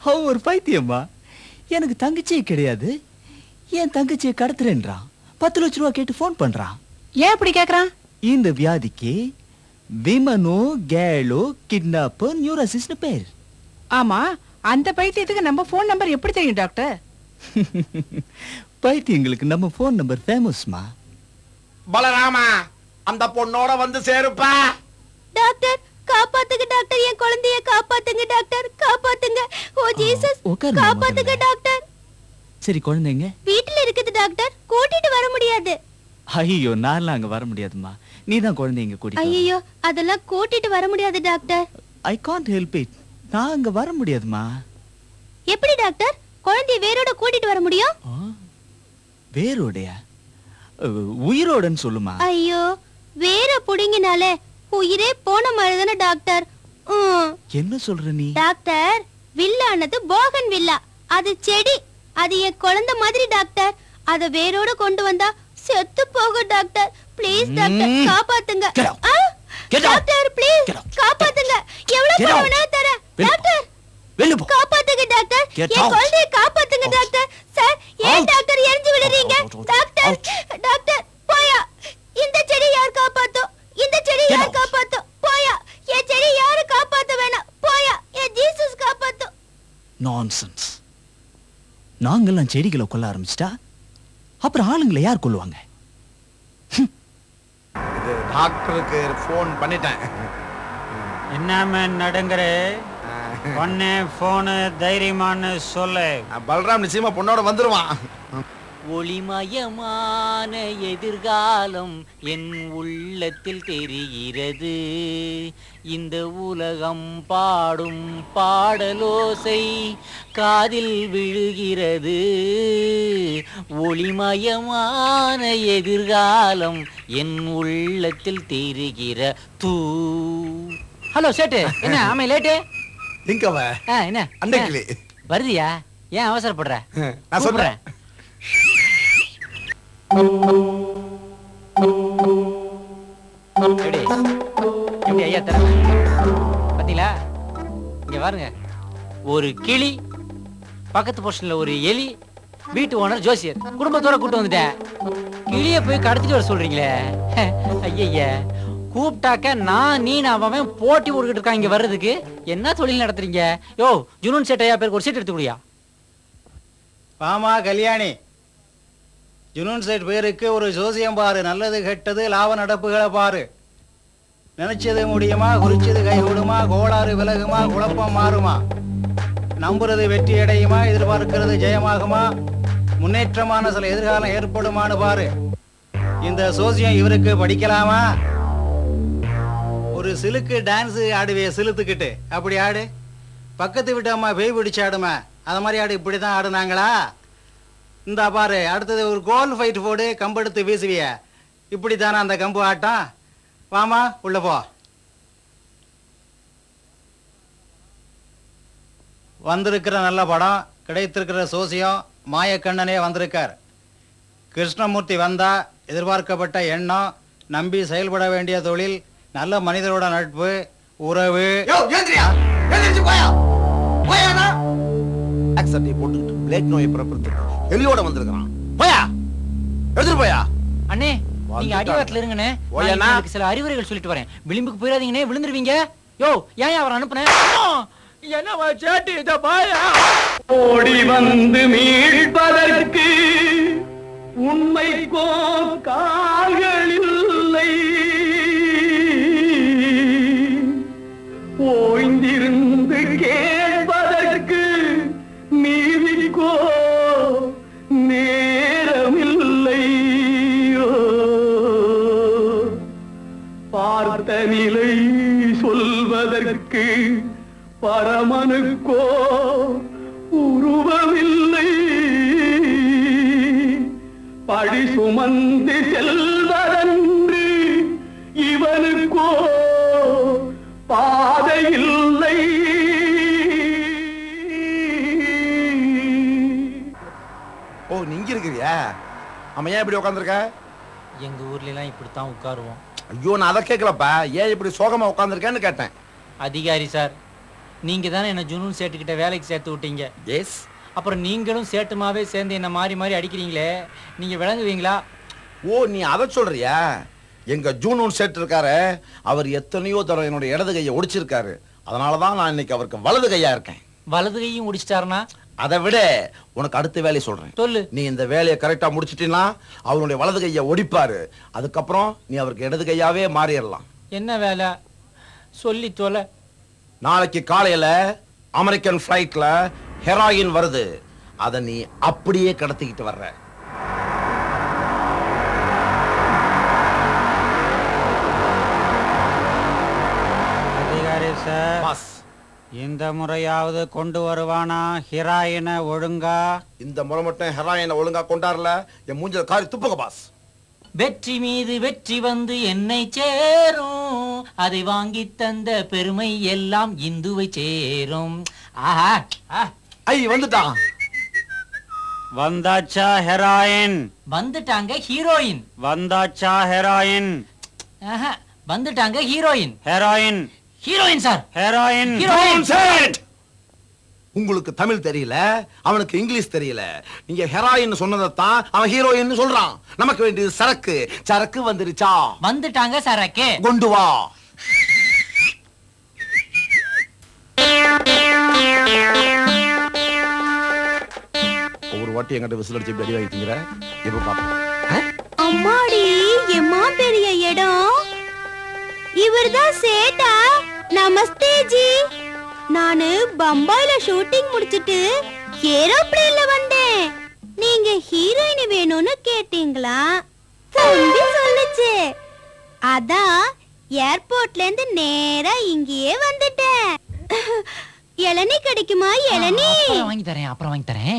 அவன் ஒரு பைத்தியம்மா எனக்கு தங்கச்சியே கிடையாது என் தங்கச்சியை கடத்துறேன்றான் பத்து லட்ச ரூபா கேட்டு ஃபோன் பண்றான் ஏன் இப்படி கேக்குறான் இந்த வியாதிக்கு விமனோ கேலோ கிட்னாப் நியூரோசிஸ்னு பேர் ஆமா அந்த பைத்தியத்துக்கு நம்ம போன் நம்பர் எப்படி தெரியும் டாக்டர் பைத்தியங்களுக்கு நம்ம ஃபோன் நம்பர் ஃபேமஸ்மா பலராமா அந்த பொண்ணோட வந்து சேருப்பா டாக்டர் காப்பாத்துங்க டாக்டர் என் குழந்தைய காப்பாத்துங்க டாக்டர் காப்பாத்துங்க ஓ ஜீசஸ் உட்காருங்க காப்பாத்துங்க டாக்டர் சரி குழந்தைங்க வீட்டுல இருக்குது டாக்டர் கூட்டிட்டு வர முடியாது ஐயோ நான்லாம் அங்க வர முடியாதும்மா நீ தான் குழந்தைங்க கூட்டிட்டு ஐயோ அதெல்லாம் கூட்டிட்டு வர முடியாது doctor I can't help it நான் அங்க வர முடியாதும்மா எப்படி டாக்டர் குழந்தைய வேரோட கூட்டிட்டு வர முடியும் வேரோடைய அஹ், உயிரோடன்னு சொல்லுமா ஐயோ வேற புடுங்கினாலே உயிரே போன மாதிரி தானே டாக்டர் ம். என்ன சொல்ற நீ டாக்டர் வில்லானது போகன் வில்லா அது செடி அது என் குழந்தை மாதிரி டாக்டர் அத வேரோட கொண்டு வந்தா செத்து போகும் டாக்டர் ப்ளீஸ் டாக்டர் ம். காப்பாத்துங்க Get out. ஆ? Get out. டாக்டர் ப்ளீஸ் காப்பாத்துங்க எவ்வளவு Get பணம் out. வேணா தரேன் வெளில போ. டாக்டர் வெளில போ காப்பாத்துங்க டாக்டர் Get என் out. குழந்தைய காப்பாத்துங்க டாக்டர் சார் ஏன் டாக்டர் எரிஞ்சு விடுறீங்க டாக்டர் டாக்டர் போயா இந்த செடி யார் காப்பாத்தும் இந்த செடி Get யார் out. காப்பாத்தும் போயா என் செடி யாரு காப்பாத்த வேணாம் போயா என் ஜீசஸ் காப்பாத்தும் நான்சென்ஸ் நாங்கெல்லாம் செடிகளை கொல்ல ஆரம்பிச்சிட்டா அப்புறம் ஆளுங்களை யார் கொல்லுவாங்க இது டாக்டருக்கு ஃபோன் பண்ணிட்டேன் என்ன நடங்குற ஒன்னு போனு தைரியமான்னு சொல்லு பல்ராம் நிச்சயமா பொண்ணோட வந்துருவான் ஒளிமயமான எதிர்காலம் என் உள்ளத்தில் தெரிகிறது இந்த உலகம் பாடும் பாடலோசை காதில் விழுகிறது ஒளிமயமான எதிர்காலம் என் உள்ளத்தில் தெரிகிற தூ ஹலோ சேட்டு என்ன ஆமை லேட்டு எங்க அவ ஆ, என்ன அன்னைக்கிளி. வருதியா ஏன் அவசரப்படுற நான் சொல்றேன் எப்படி எப்படி ஐயா தர பாத்தீங்களா இங்க பாருங்க ஒரு கிளி பக்கத்து போர்ஷன்ல ஒரு எலி வீட்டு ஓனர் ஜோசியர் குடும்பத்தோட கூட்டு வந்துட்டேன் கிளிய போய் கடத்திட்டு வர சொல்றீங்களே ஐயய்ய கூப்பிட்டாக்க நான் நீ நான் அவன் போட்டி போட்டுக்கிட்டு இருக்கான் இங்க வர்றதுக்கு என்ன தொழில் நடத்துறீங்க யோ ஜுனூன் சேட்டையா பேருக்கு ஒரு சீட் எடுத்து குடியா பாமா கல்யாணி ஜுனூன் சைட் பேருக்கு ஒரு ஜோசியம் பாரு நல்லது கெட்டது லாப நடப்புகளை பாரு நினைச்சது முடியுமா குறிச்சது கைகூடுமா கோளாறு விலகுமா குழப்பம் மாறுமா நம்புறது வெற்றி அடையுமா எதிர்பார்க்கிறது ஜெயமாகுமா முன்னேற்றமான சில எதிர்காலம் ஏற்படுமான்னு பாரு இந்த சோசியம் இவருக்கு படிக்கலாமா ஒரு சிலுக்கு டான்ஸ் ஆடுவே சிலுத்துக்கிட்டு அப்படி ஆடு பக்கத்து வீட்டு அம்மா பேய் பிடிச்சு ஆடுமா அது மாதிரி ஆடு இப்படி தான் ஆடுனாங்களா இந்த பாரு அடுத்தது ஒரு கோல் ஃபைட் போடு கம்பெடுத்து வீசுவிய இப்படி தானே அந்த கம்பு ஆட்டம் வாமா உள்ள போ வந்திருக்கிற நல்ல படம் கிடைத்திருக்கிற சோசியம் மாயக்கண்ணனே வந்திருக்கார் கிருஷ்ணமூர்த்தி வந்தா எதிர்பார்க்கப்பட்ட எண்ணம் நம்பி செயல்பட வேண்டிய தொழில் நல்ல மனிதரோட நட்பு உறவு ஆக்சன்டை போட்டுக்கிட்டு பிளேக் நோயை பிறப்பித்து எலியோட வந்திருக்கிறான் போயா எடுத்துட்டு போயா அண்ணே நீங்க அடிவாரத்துல இருங்கண்ணே நான் ஓயண்ணா. உங்களுக்கு சில அறிவுரைகள் சொல்லிட்டு வரேன் விளிம்புக்கு போயிடாதீங்கண்ணே விழுந்துருவீங்க யோ ஏன் அவரை அனுப்புனேன் என்ன சேட்டு இத பாயா ஓடி வந்து மீட்பதற்கு உண்மைக்கோ கால்களில்லை ஓய்ந்திருந்து கேட்பதற்கு நீதிக்கோ நேரமில்லை ஓ, பார்த்த நிலை சொல்வதற்கு பரமனுக்கோ உருவமில்லை பழி சுமந்து செல்வதன்று இவனுக்கோ பாதையில்லை ஓ நீ இங்க இருக்கிறியா அவன் ஏன் இப்படி உட்காந்துருக்க எங்க ஊர்ல எல்லாம் இப்படித்தான் உட்காருவோம் ஐயோ நான் அதை கேட்கலப்பா ஏன் இப்படி சோகமா உட்காந்துருக்கேன்னு கேட்டேன் அதிகாரி சார் நீங்க தானே என்ன ஜுனூன் சேட்டு கிட்ட வேலைக்கு சேர்த்து விட்டீங்க எஸ் அப்புறம் நீங்களும் சேட்டுமாவே சேர்ந்து என்ன மாறி மாறி அடிக்கிறீங்களே நீங்க விளங்குவீங்களா ஓ நீ அதை சொல்றியா எங்க ஜூனூன் செட் இருக்காரு அவர் எத்தனையோ தடவை என்னோட இடது கையை ஒடிச்சிருக்காரு அதனால தான் நான் இன்னைக்கு அவருக்கு வலது கையா இருக்கேன் வலது கையும் முடிச்சிட்டாருனா அதை விட உனக்கு அடுத்த வேலையை சொல்றேன் சொல்லு நீ இந்த வேலையை கரெக்டா முடிச்சிட்டீன்னா அவருடைய வலது கையை ஒடிப்பாரு அதுக்கப்புறம் நீ அவருக்கு இடது கையாவே மாறிடலாம் என்ன வேலை சொல்லி தொலை நாளைக்கு காலையில அமெரிக்கன் ஃப்ளைட்ல ஹெராயின் வருது அதை நீ அப்படியே கடத்திக்கிட்டு வர்ற அதிகாரி சார் இந்த முறையாவது கொண்டு வருவானா ஹிராயின ஒழுங்கா இந்த முறை மட்டும் ஹெராயினை ஒழுங்கா கொண்டாடல என் மூஞ்சில காரி துப்புக பாஸ் வெற்றி மீது வெற்றி வந்து என்னை சேரும் அதை வாங்கி தந்த பெருமை எல்லாம் இந்துவை சேரும் ஆஹா ஆ. ஐ வந்துட்டான் வந்தாச்சா ஹெராயின் வந்துட்டாங்க ஹீரோயின் வந்தாச்சா ஹெராயின் ஆஹா, வந்துட்டாங்க heroine heroin heroine sir heroin heroine Set! உங்களுக்கு தமிழ் தெரியல அவனுக்கு இங்கிலீஷ் தெரியல நீங்க ஹெராயின் சொன்னதைத்தான் அவன் ஹீரோயின் சொல்றான் நமக்கு வேண்டியது சரக்கு சரக்கு வந்துருச்சா வந்துட்டாங்க சரக்கு கொண்டு வா ஒவ்வொரு வாட்டி எங்கிட்ட விசில் அடிச்சு இப்படி அடி வாங்கிட்டீங்கிற இப்ப பாப்போம் அம்மாடி எம்மா பெரிய இடம் இவர்தான் சேட்டா நமஸ்தே ஜி நானு பம்பாயில ஷூட்டிங் முடிச்சிட்டு ஏரோப்ளேன்ல வந்தேன் நீங்க ஹீரோயின் வேணும்னு கேட்டீங்களா தம்பி சொல்லுச்சு அதான் ஏர்போர்ட்ல இருந்து நேரா இங்கேயே வந்துட்டேன் இளநீ கிடைக்குமா இளநீ அப்புறம் வாங்கி தரேன் அப்புறம் வாங்கி தரேன்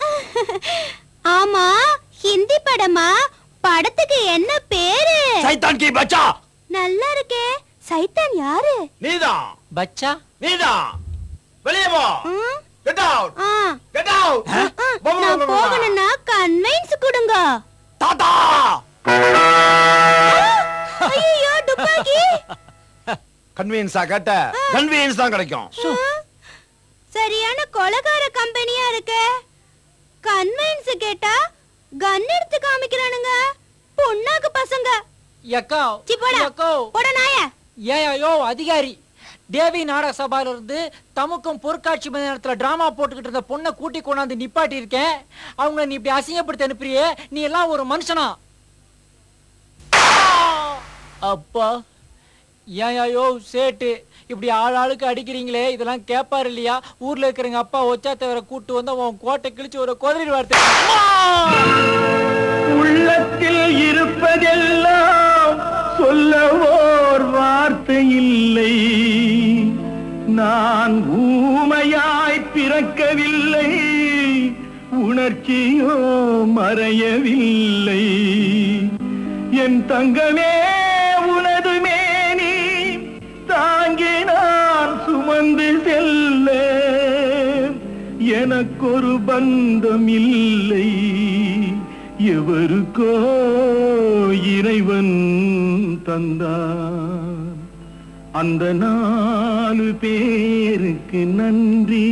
ஆமா ஹிந்தி படமா படத்துக்கு என்ன பேரு சைத்தான் கி பச்சா நல்லா இருக்கே சைத்தான் யாரு நீதான் பச்சா நீதான் வெளியே போ கெட் அவுட் ஆ, கெட் அவுட் நான் போகணும்னா கன்வென்ஸ் கொடுங்க தாத்தா ஐயோ துப்பாக்கி கன்வீனியன்ஸா கேட்ட கன்வீனியன்ஸ் தான் கிடைக்கும் சரியான கொலகார கம்பெனியா இருக்கு கன்வென்ஸ் கேட்டா கன் எடுத்து காமிக்கிறானுங்க பொண்ணாக்கு பசங்க எக்கா சி, போடா. எக்கோ போட நாய ஏன் ஐயோ அதிகாரி தேவி நாடக சபால இருந்து தமக்கும் பொருட்காட்சி நேரத்துல டிராமா போட்டுக்கிட்டு இருந்த பொண்ணை கூட்டி கொண்டாந்து நிப்பாட்டி இருக்கேன் அவங்க நீ இப்படி அசிங்கப்படுத்தி அனுப்புறியே நீ எல்லாம் ஒரு மனுஷனா அப்பா ஏன் ஐயோ சேட்டு இப்படி ஆள் ஆளுக்கு அடிக்கிறீங்களே இதெல்லாம் கேட்பாரு இல்லையா ஊர்ல இருக்கிறவங்க அப்பா ஒச்சா தவிர கூட்டு வந்து அவன் கோட்டை கிழிச்சு ஒரு குதிரை வார்த்தை உள்ளத்தில் இருப்பதெல்லாம் சொல்ல ஓர் வார்த்தை இல்லை நான் ஊமையாய் பிறக்கவில்லை உணர்ச்சியோ மறையவில்லை என் தங்கமே உனது மேனி தாங்கி நான் சுமந்து செல்ல எனக்கொரு பந்தம் இல்லை எவருக்கோ இறைவன் தந்தான் அந்த நாலு பேருக்கு நன்றி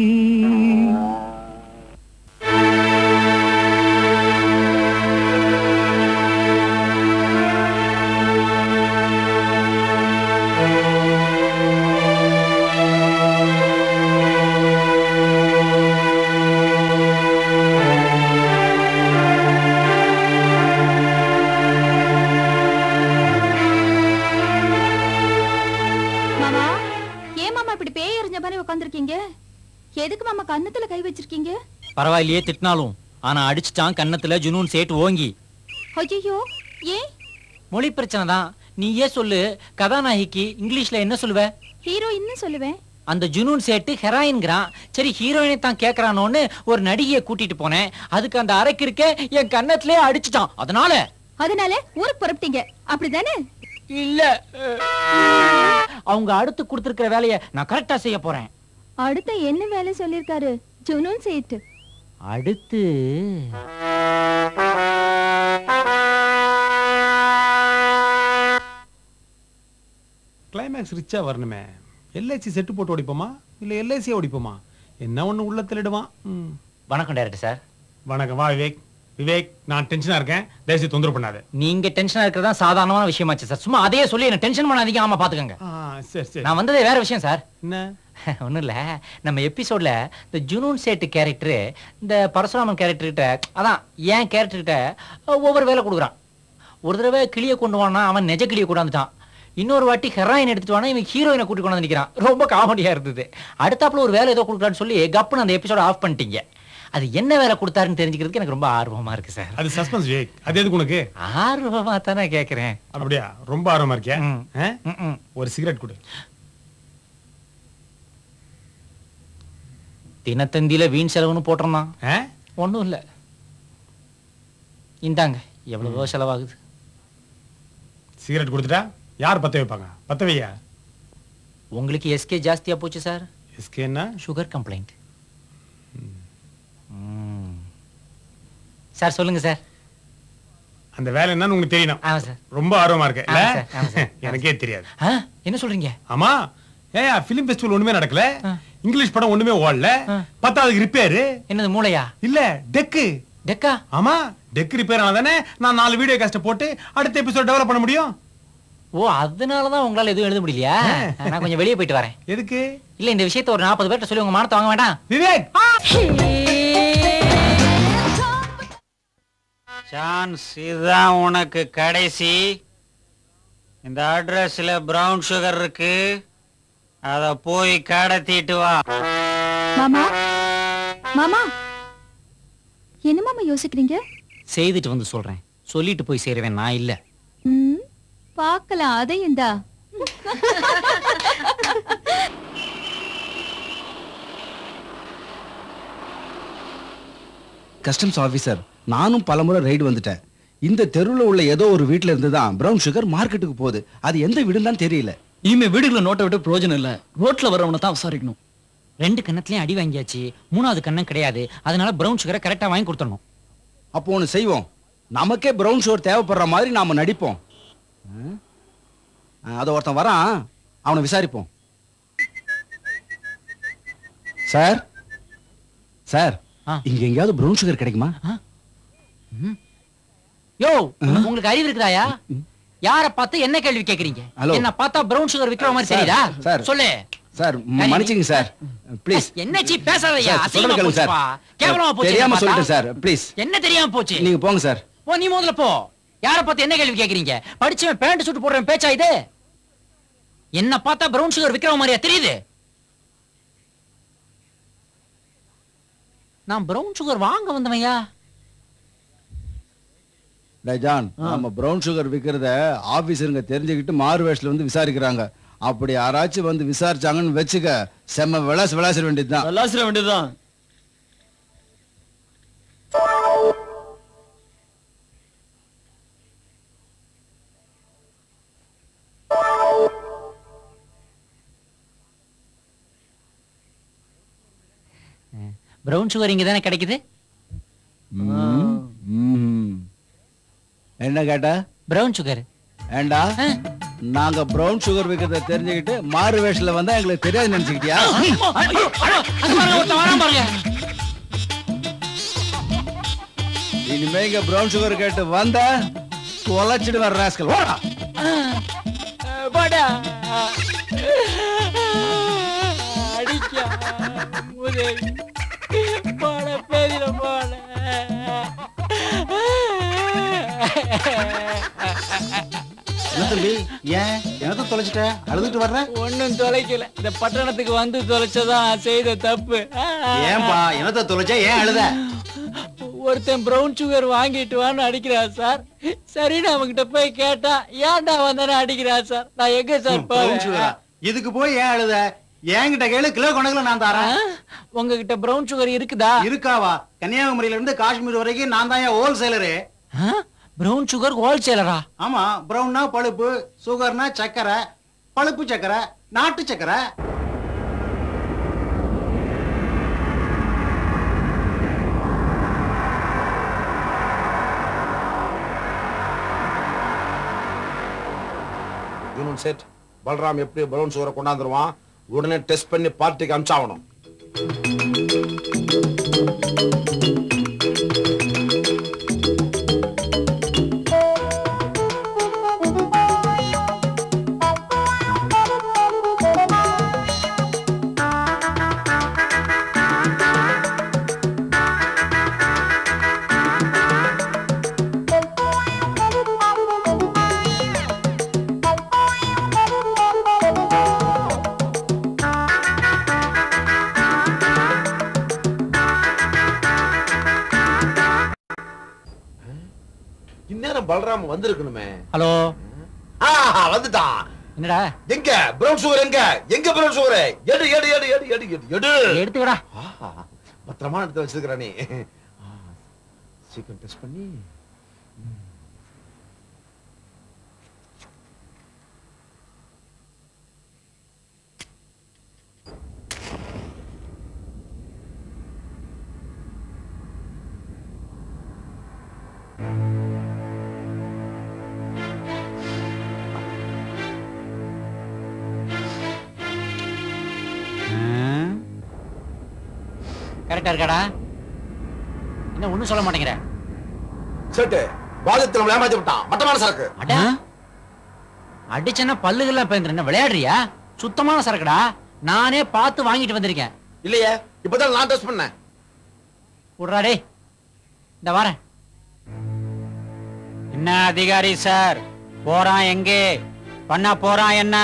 மாமா ஏன் மாமா இப்படி பேய் எறிஞ்ச மாதிரி உட்காந்துருக்கீங்க எதுக்கு மாமா கன்னத்துல கை வச்சிருக்கீங்க பரவாயில்லையே திட்டினாலும் ஆனா அடிச்சுட்டான் கன்னத்துல ஜுனூன் சேட்டு ஓங்கி ஐயோ ஏன் மொழி பிரச்சனை தான் நீயே சொல்லு கதாநாயகிக்கு இங்கிலீஷ்ல என்ன சொல்லுவ ஹீரோயின்னு சொல்லுவேன் அந்த ஜுனூன் சேட்டு ஹெராயின்கிறான் சரி ஹீரோயினை தான் கேக்குறானோன்னு ஒரு நடிகையை கூட்டிட்டு போனேன் அதுக்கு அந்த அரைக்கு இருக்க என் கன்னத்திலே அடிச்சுட்டான் அதனால அதனால ஊருக்கு புறப்பட்டீங்க அப்படிதானே இல்ல அவங்க அடுத்து கொடுத்திருக்கிற வேலையை நான் கரெக்டா செய்ய போறேன் அடுத்த என்ன வேலை சொல்லிருக்காரு ஜுனூன் சேட்டு அடுத்து கிளைமேக்ஸ் ரிச்சா வரணுமே எல்ஐசி செட்டு போட்டு ஓடிப்போமா இல்ல எல்ஐசியை ஓடிப்போமா என்ன ஒண்ணு உள்ள திருடுவான் ம். வணக்கம் டைரக்டர் சார் வணக்கம் வா விவேக் விவேக் நான் டென்ஷனா இருக்கேன் தயவுசெய்து தொந்தரவு பண்ணாத நீங்க டென்ஷனா இருக்கிறதா சாதாரணமான விஷயமாச்சு சார் சும்மா அதையே சொல்லி என்ன டென்ஷன் பண்ணாதீங்க ஆமா பாத்துக்கங்க ஆ, சரி சரி நான் வந்ததே வேற விஷயம் சார் என்ன ஒண்ணும் இல்ல நம்ம எபிசோட்ல இந்த ஜுனூன் சேட்டு கேரக்டர் இந்த பரசுராமன் கேரக்டர் கிட்ட அதான் ஏன் கேரக்டர் கிட்ட ஒவ்வொரு வேலை கொடுக்குறான் ஒரு தடவை கிளியை கொண்டு வானா அவன் நெஜ கிளியை கொண்டாந்துட்டான் இன்னொரு வாட்டி ஹெராயின் எடுத்துட்டு வானா இவன் ஹீரோயினை கூட்டி கொண்டு வந்து நிக்கிறான் ரொம்ப காமெடியா இருந்தது அடுத்தாப்புல ஒரு வேலை ஏதோ கொடுக்குறான்னு சொல்லி கப்புன்னு அந்த எபிசோட ஆஃப் பண்ணிட்டீங்க அது என்ன வேலை கொடுத்தாருன்னு தெரிஞ்சுக்கிறதுக்கு எனக்கு ரொம்ப ஆர்வமா இருக்கு சார் அது சஸ்பென்ஸ் விவேக் அது எதுக்கு உனக்கு ஆர்வமா தானே கேக்குறேன் அப்படியா ரொம்ப ஆர்வமா இருக்கியா ஆ? ஒரு சிகரெட் கொடு தினத்தந்தியில வீண் செலவுன்னு போட்டிருந்தான் ஆ? ஒண்ணும் இல்ல இந்தாங்க எவ்வளவோ செலவாகுது சிகரெட் கொடுத்துட்டா யார் பத்த வைப்பாங்க பத்த வையா உங்களுக்கு எஸ்கே ஜாஸ்தியா போச்சு சார் எஸ்கேன்னா சுகர் கம்ப்ளைண்ட் சார் சொல்லுங்க சார் அந்த வேலை என்னன்னு உங்களுக்கு தெரியணும் ஆமா சார் ரொம்ப ஆர்வமா இருக்க இல்ல? ஆமா சார், ஆமா சார், ஆமா எனக்கே தெரியாது ஆ, என்ன சொல்றீங்க ஆமா ஏயா பிலிம் ஃபெஸ்டிவல் ஒண்ணுமே நடக்கல இங்கிலீஷ் படம் ஒண்ணுமே ஓடல பத்தாவது ரிப்பேர் என்னது மூளையா இல்ல டெக்கு டெக்கா ஆமா டெக் ரிப்பேர் ஆனதானே நான் நாலு வீடியோ காஸ்ட் போட்டு அடுத்த எபிசோட் டெவலப் பண்ண முடியும் ஓ அதனாலதான் உங்களால எதுவும் எழுத முடியலையா நான் கொஞ்சம் வெளியே போயிட்டு வரேன் எதுக்கு இல்ல இந்த விஷயத்த ஒரு நாற்பது பேர்ட்ட சொல்லி உங்க மானத்தை வாங்க வேண்டாம் விவேக் சான்ஸ் இதுதான் உனக்கு கடைசி இந்த அட்ரஸ்ல பிரவுன் சுகர் இருக்கு அத போய் கடத்திட்டு வா மாமா மாமா என்ன மாமா யோசிக்கிறீங்க செய்துட்டு வந்து சொல்றேன் சொல்லிட்டு போய் சேருவேன் நான் இல்ல ம், பார்க்கலாம் அதையும் தான் கஸ்டம்ஸ் ஆபீசர் நானும் பலமுறை ரைடு வந்துட்டேன் இந்த தெருவில் உள்ள ஏதோ ஒரு வீட்ல இருந்து தான் பிரவுன் சுகர் மார்க்கெட்டுக்கு போகுது அது எந்த வீடுன்னு தான் தெரியல இனிமே வீடுகளை நோட்டை விட்டு பிரயோஜனம் இல்ல ரோட்ல வரவனை தான் விசாரிக்கணும் ரெண்டு கண்ணத்துலயும் அடி வாங்கியாச்சு மூணாவது கண்ணம் கிடையாது அதனால பிரவுன் சுகரை கரெக்டா வாங்கி கொடுத்துடணும் அப்போ ஒன்று செய்வோம் நமக்கே பிரவுன் சுகர் தேவைப்படுற மாதிரி நாம நடிப்போம் ஆ, அதை ஒருத்தன் வரான் அவனை விசாரிப்போம் சார் சார் இங்க எங்கேயாவது பிரவுன் சுகர் கிடைக்குமா யோ உங்களுக்கு அறிவு இருக்குதாயா யார பார்த்து என்ன கேள்வி கேக்குறீங்க ஹலோ. என்ன பார்த்தா பிரவுன் சுகர் விக்கிற மாதிரி தெரியுதா சார் சொல்லு சார் ம- மன்னிச்சுங்க சார் ப்ளீஸ் என்ன சீ பேசாதயா சார், அசிங்கமா சொல்றது கேளுங்க சார். போச்சுப்பா கேவலமா போச்சு தெரியாம என்ன சொல்லிட்டேன் பார்த்தா? சார் ப்ளீஸ் என்ன தெரியாம போச்சு நீங்க போங்க சார் போ நீ முதல்ல போ யார பார்த்து என்ன கேள்வி கேக்குறீங்க படிச்சவன் பேண்ட் சூட் போடுறவன் பேச்சா இது என்ன பார்த்தா பிரவுன் சுகர் விக்கிற மாதிரியா தெரியுது நான் பிரவுன் சுகர் வாங்க வந்தவையா டேய் ஜான் நம்ம பிரவுன் சுகர் விக்கிறத ஆபீசருங்க தெரிஞ்சுக்கிட்டு மாறு வேஷத்துல வந்து விசாரிக்கிறாங்க அப்படி யாராச்சும் வந்து விசாரிச்சாங்கன்னு வச்சுக்க செம்ம விளாசு விளாசிட வேண்டியதுதான் விளாசிட வேண்டியதுதான் பிரவுன் சுகர் இங்க தானே கிடைக்குது ம், ம். என்ன கேட்ட பிரவுன் சுகர் ஏண்டா நாங்க பிரவுன் சுகர் விக்கிறத தெரிஞ்சுக்கிட்டு மாறு வேஷத்துல வந்தா எங்களுக்கு தெரியாது நினைச்சுக்கிட்டியா ஐயோ, ஐயோ, அங்க பாருங்க, ஒருத்தன் வரான் பாருங்க இனிமே இங்க பிரவுன் சுகர் கேட்டு வந்த தொலைச்சிடுவேன் ராஸ்கல் ஓடா போடா அடிக்கா உதவி போட பேதில போட என்ன தம்பி ஏன் என்னத்த தொலைச்சிட்ட அழுதுட்டு வர்ற ஒண்ணும் தொலைக்கல இந்த பட்டணத்துக்கு வந்து தொலைச்சதான் செய்த தப்பு ஏன்பா என்னத்த தொலைச்ச ஏன் அழுத ஒருத்தன் பிரவுன் சுகர் வாங்கிட்டு வான்னு அடிக்கிறான் சார் சரின்னு அவங்கிட்ட போய் கேட்டா ஏன்டா வந்தானே அடிக்கிறான் சார் நான் எங்க சார் பிரவுன் சுகரா? போவேன் இதுக்கு போய் ஏன் அழுத என்கிட்ட கேளு கிலோ கணக்குல நான் தரேன் உங்ககிட்ட பிரவுன் சுகர் இருக்குதா இருக்காவா கன்னியாகுமரியில இருந்து காஷ்மீர் வரைக்கும் நான் தான் ஹோல்சேலரு பிரவுன் சுகர் ஹோல்சேலரா ஆமா பிரவுன்னா பழுப்பு சுகர்னா சக்கரை பழுப்பு சக்கரை நாட்டு சக்கரை யூனிட் செட் பல்ராம் எப்படி பலூன் சுகரை கொண்டாந்துருவான் உடனே டெஸ்ட் பண்ணி பார்ட்டிக்கு அனுப்பிச்சாகணும் இந்நேரம் பலராம வந்திருக்கணுமே ஹலோ ஆ வந்துட்டான் என்னடா எங்க பிரவுன் சுகர் எங்க எங்க பிரவுன் சுகர் எடு எடு எடு எடு எடு எடு எடு எடுத்துக்கடா பத்திரமா எடுத்து வச்சிருக்கிற நீ ஆ, சீக்கிரம் டெஸ்ட் பண்ணி கரெக்டா இருக்காடா என்ன ஒண்ணும் சொல்ல மாட்டேங்கிற சேட்டு பாதத்தில் நம்மள ஏமாத்தி விட்டான் மட்டமான சரக்கு அட அடிச்சேன்னா பல்லுகள்லாம் பேந்துரு என்ன விளையாடுறியா சுத்தமான சரக்குடா நானே பார்த்து வாங்கிட்டு வந்திருக்கேன் இல்லையே இப்பதான் நான் டெஸ்ட் பண்ணேன் விட்றா டேய் இந்த வரேன் என்ன அதிகாரி சார் போறான் எங்கே பண்ண போறான் என்ன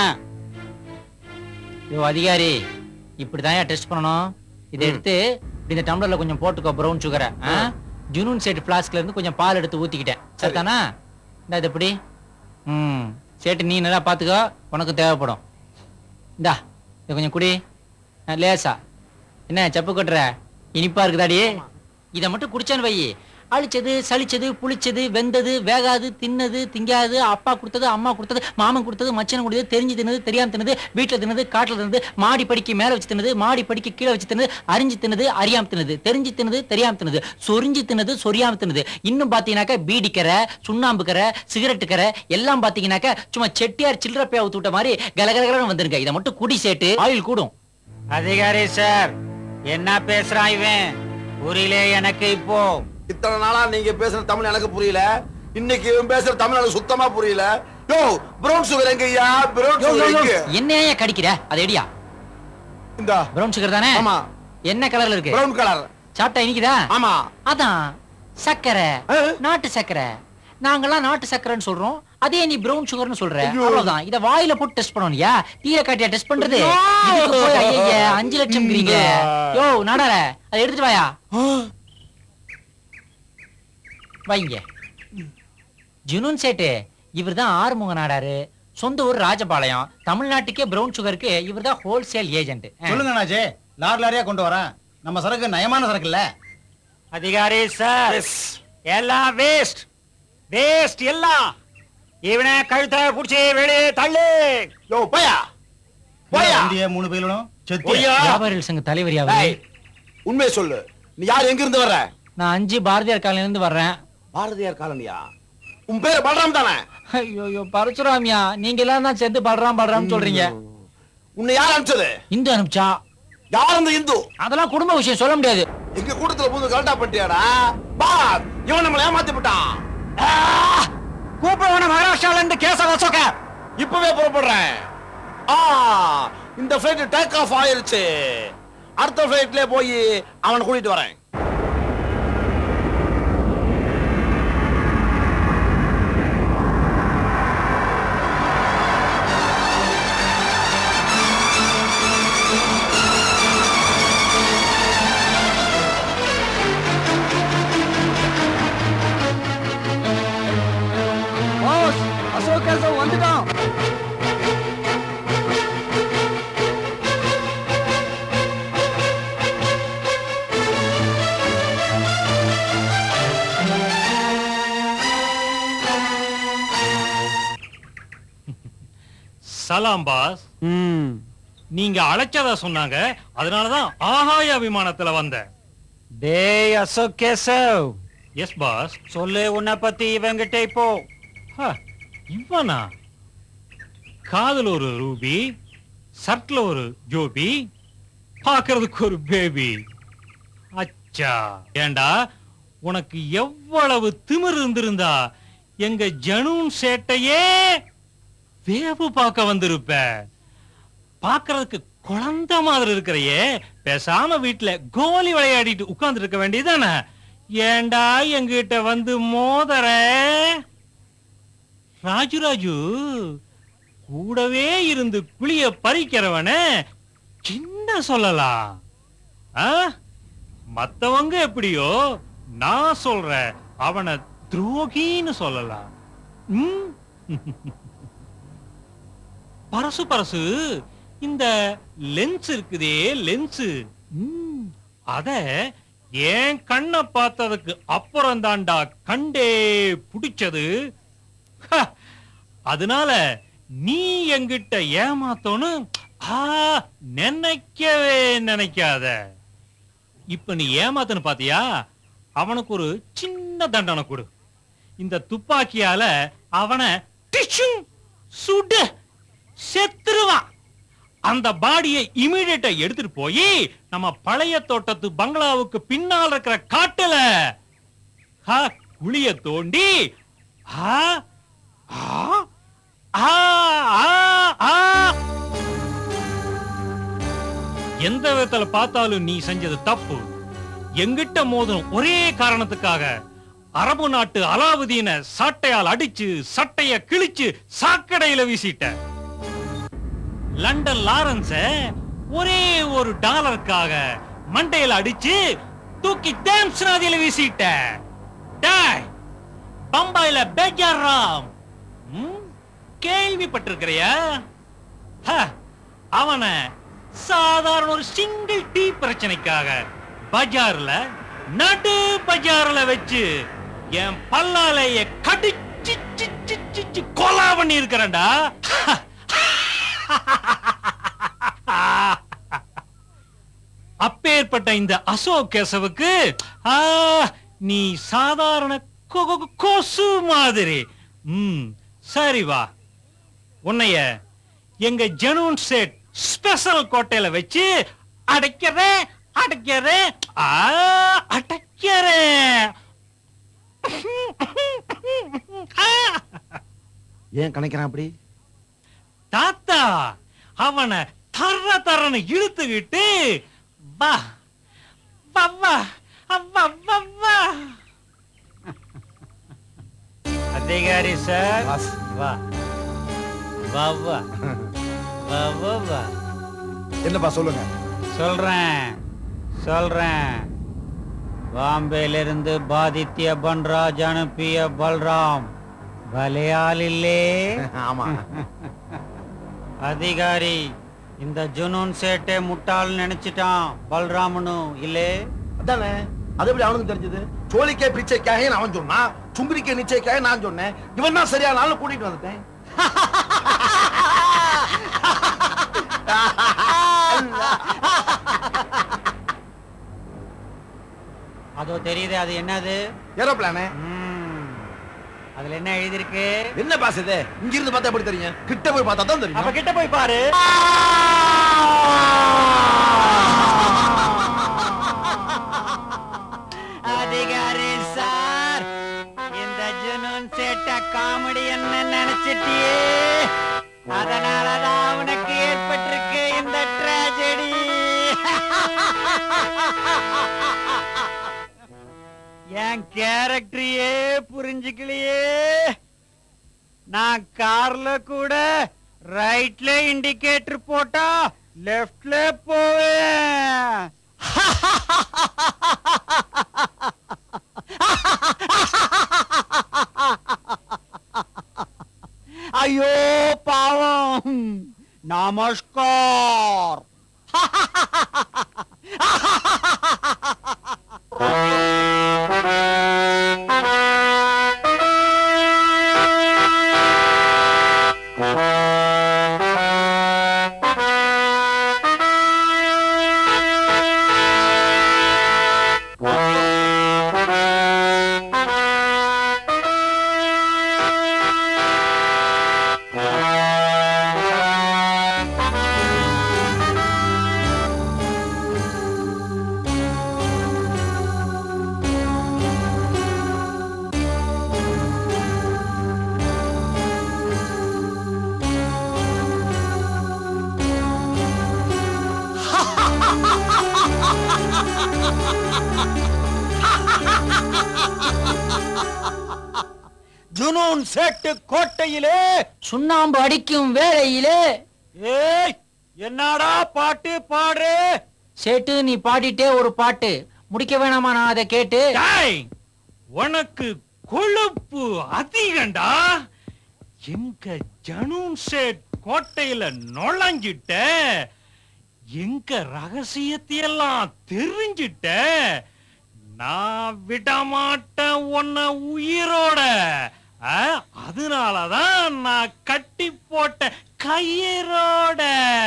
யோ அதிகாரி இப்படிதான் டெஸ்ட் பண்ணணும் இதை எடுத்து இப்படி இந்த டம்ளர்ல கொஞ்சம் போட்டுக்கோ ப்ரௌன் சுகரை ஜுனூன் செட் ஃபிளாஸ்க்ல இருந்து கொஞ்சம் பால் எடுத்து ஊத்திக்கிட்டேன் சரிதானா இந்த இது எப்படி ம் சேட்டு நீ நல்லா பாத்துக்கோ உனக்கு தேவைப்படும் இந்தா இதை கொஞ்சம் குடி அஹ், லேசா என்ன செப்பு கொட்டுற இனிப்பா இருக்குதாடி இதை மட்டும் குடிச்சான்னு வை அழிச்சது சலிச்சது புளிச்சது வெந்தது வேகாது தின்னது திங்காது அப்பா கொடுத்தது அம்மா கொடுத்தது மாமன் கொடுத்தது மச்சன் கொடுத்தது தெரிஞ்சு தின்னது தெரியாம தின்னது வீட்டுல தின்னது காட்டுல தின்னது மாடி படிக்கு மேல வச்சு தின்னது மாடி படிக்கு கீழே வச்சு தின்னது அறிஞ்சு தின்னது அறியாம தின்னது தெரிஞ்சு தின்னது தெரியாம தின்னது சொரிஞ்சு தின்னது சொரியாம தின்னது இன்னும் பாத்தீங்கன்னாக்க பீடிக்கரை சுண்ணாம்பு கரை சிகரெட்டு கரை எல்லாம் பாத்தீங்கன்னாக்க சும்மா செட்டியார் சில்லறப்பையா ஊத்து விட்ட மாதிரி கலகலகலன்னு வந்துருங்க இதை மட்டும் குடி சேட்டு ஆயில் கூடும் அதிகாரி சார் என்ன பேசுறான் இவன் புரியல எனக்கு இப்போ இத்தனை நாளா நீங்க பேசுற தமிழ் எனக்கு புரியல இன்னைக்கு இவன் பேசுற தமிழ் எனக்கு சுத்தமா புரியல யோ பிரவுன் சுகர் எங்க ஐயா பிரவுன் யோ, யோ, சுகர் யோ, எங்க என்ன ஏன் கடிக்கிற அது எடியா இந்தா பிரவுன் சுகர் தானே ஆமா என்ன கலர்ல இருக்கு பிரவுன் கலர் சாப்பிட்டா இனிக்குதா ஆமா அதான் சக்கரை நாட்டு சக்கரை நாங்கெல்லாம் நாட்டு சக்கரைன்னு சொல்றோம் அதே நீ பிரவுன் சுகர்னு சொல்ற ஐயோ. அவ்வளவுதான் இத வாயில போட்டு டெஸ்ட் பண்ணணும்யா தீர காட்டியா டெஸ்ட் பண்றது ஐயோ. இதுக்கு போய் ஐயைய அஞ்சு லட்சம்ங்கிறீங்க யோ நாடார அதை எடுத்துட்டு வாயா வைங்க ஜுனூன் சேட்டு இவர்தான் ஆறுமுக நாடாரு சொந்த ஊர் ராஜபாளையம் தமிழ்நாட்டுக்கே பிரவுன் சுகருக்கு இவர்தான் ஹோல்சேல் ஏஜென்ட் சொல்லுங்க அண்ணாச்சி லாரி லாரியா கொண்டு வரேன் நம்ம சரக்கு நயமான சரக்கு இல்ல அதிகாரி சார் எல்லாம் வேஸ்ட் வேஸ்ட் எல்லாம் இவனை கழுத்தை புடிச்சு வெளியே தள்ளு யோ போயா போயா இந்திய மூணு பயிலும் செத்து பொய்யா? வியாபாரிகள் சங்க தலைவர் அவரு ஏய், உண்மையை சொல்லு நீ யார் எங்க இருந்து வர்ற நான் அஞ்சு பாரதியார் காலையில இருந்து வர்றேன் பாரதியார் காலனியா உன் பேரு பலராம் தானே ஐயோ பரசுராமியா நீங்க எல்லாம் தான் சேர்ந்து பல்றாம் பல்றாம் சொல்றீங்க உன்னை யார் அனுப்பிச்சது இந்து அனுப்பிச்சா யார் அந்த இந்து அதெல்லாம் குடும்ப விஷயம் சொல்ல முடியாது எங்க கூட்டத்துல புது கலட்டா பண்ணிட்டியாடா பார் இவன் நம்மள ஏமாத்தி விட்டான் கூப்பிடுவான மகாராஷ்டிரால இருந்து கேச வசோக்க இப்பவே புறப்படுறேன் ஆ இந்த ஃபிளைட் டேக் ஆஃப் ஆயிருச்சு அடுத்த ஃபிளைட்ல போய் அவனை கூட்டிட்டு வரேன் பாஸ் அசோக் கேசவ் வந்துட்டான் சலாம் பாஸ் நீங்க அழைச்சதா சொன்னாங்க அதனாலதான் ஆகாய விமானத்துல வந்தேன் டேய் அசோக் கேசவ் எஸ் பாஸ் சொல்லு உன்னை பத்தி இவங்கிட்ட இப்போ இவனா காதல் ஒரு ரூபி சர்ட்ல ஒரு ஜோபி பார்க்கிறதுக்கு ஒரு பேபி அச்சா ஏண்டா உனக்கு எவ்வளவு திமிரு இருந்திருந்தா எங்க ஜனூன் சேட்டையே வேவு பார்க்க வந்திருப்ப பார்க்கிறதுக்கு குழந்தை மாதிரி இருக்கிறையே பேசாம வீட்டுல கோலி விளையாடிட்டு உட்கார்ந்து இருக்க வேண்டியதானே ஏண்டா எங்கிட்ட வந்து மோதற ராஜு ராஜு கூடவே இருந்து புளிய பறிக்கிறவன சின்ன சொல்லலாம் ஆ? மத்தவங்க எப்படியோ நான் சொல்றேன் அவனை துரோகின்னு சொல்லலாம் ம்? பரசு பரசு இந்த லென்ஸ் இருக்குதே லென்ஸ் அத ஏன் கண்ணை பார்த்ததுக்கு அப்புறம் தாண்டா கண்டே புடிச்சது ஹ, அதனால நீ என்கிட்ட ஏமாத்தோன்னு ஆ, நினைக்கவே நினைக்காத இப்ப நீ ஏமாத்தன்னு பாத்தியா அவனுக்கு ஒரு சின்ன தண்டனை கொடு இந்த துப்பாக்கியால அவனை டிஷ்ஷும் சுடு செத்துருவான் அந்த பாடியை இமீடியட்டா எடுத்துட்டு போய் நம்ம பழைய தோட்டத்து பங்களாவுக்கு பின்னால் இருக்கிற காட்டுல ஆ, குழிய தோண்டி ஆ, ஆ, ஆ, ஆ, ஆ. எந்த விதத்துல பார்த்தாலும் நீ செஞ்சது தப்பு எங்கிட்ட மோதும் ஒரே காரணத்துக்காக அரபு நாட்டு அலாவுதீன சாட்டையால் அடிச்சு சட்டைய கிழிச்சு சாக்கடையில வீசிட்ட லண்டன் லாரன்ஸ ஒரே ஒரு டாலருக்காக மண்டையில அடிச்சு தூக்கி தேம்ஸ் நதியில வீசிட்ட டேய், பம்பாயில பேஜார் ராம் ம், கேள்விப்பட்டிருக்கிறியா ஹ, அவனை சாதாரண ஒரு சிங்கிள் டீ பிரச்சனைக்காக பஜார்ல நடு பஜார்ல வச்சு என் பல்லாலைய கடிச்சு C, C, C, C, cola பண்ணி இருக்கிறேன்டா அப்பேற்பட்ட இந்த அசோக் கேசவுக்கு ஆ, நீ சாதாரண கொ- கொ- கொசு மாதிரி ம் சரி வா உன்னைய எங்க ஜனூன் செட் ஸ்பெஷல் கோட்டையில வச்சு அடைக்கிறேன் அடைக்கிறேன் ஆ, அடைக்கிறேன் ஏன் கணக்கிறான் அப்படி தாத்தா அவனை தர தரன்னு இழுத்துக்கிட்டு வா வா வா வா வா வா அதிகாரி சார் வா வா வா வா வா வா என்னப்பா சொல்லுங்க சொல்றேன் சொல்றேன் பாம்பேலிருந்து பாதித்ய பன்ராஜ் அனுப்பிய பல்ராம் பலையால் இல்லே ஆமா அதிகாரி இந்த ஜுனூன் சேட்டே முட்டாள் நினைச்சிட்டான் பல்ராமனு இல்லே அதானே அது எப்படி அவனுக்கு தெரிஞ்சது சோழிக்கே பிச்சைக்காக அவன் சொன்னான் சுங்குரிக்கே நிச்சயக்காக நான் சொன்னேன் இவன் தான் சரியா நானும் கூட்டிட்டு வந்துட்டேன் அதோ தெரியுது அது என்னது ஏரோப்ளானே அதுல என்ன எழுதியிருக்கு என்ன பாஸ் இது இங்க இருந்து பார்த்தா எப்படி தெரியும் கிட்ட போய் பார்த்தா தான் தெரியும் அப்ப கிட்ட போய் பாரு அதிகாரி சார் இந்த ஜுனூன் சேட்ட காமெடி என்ன நினைச்சிட்டியே அதனாலதான் அவனுக்கு ஏற்பட்டிருக்கு இந்த ட்ராஜடி என் கேரக்டரையே புரிஞ்சுக்கலையே நான் கார்ல கூட ரைட்ல இண்டிகேட்டர் போட்டா லெஃப்ட்ல போவேன் ஐயோ பாவம் நமஸ்கார் ஜுனூன் சேட்டு கோட்டையிலே சுண்ணாம்பு அடிக்கும் வேளையிலே ஏய் என்னடா பாட்டு பாடு சேட்டு நீ பாடிட்டே ஒரு பாட்டு முடிக்க வேணாமா நான் அதை கேட்டு டேய், உனக்கு கொழுப்பு அதிகண்டா எங்க ஜனூன் சேட் கோட்டையில நுழைஞ்சிட்ட எங்க ரகசியத்தையெல்லாம் தெரிஞ்சிட்ட நான் விடமாட்டேன் உன்னை உயிரோட ஆ, அதனாலதான் நான் கட்டி போட்ட கயிறோட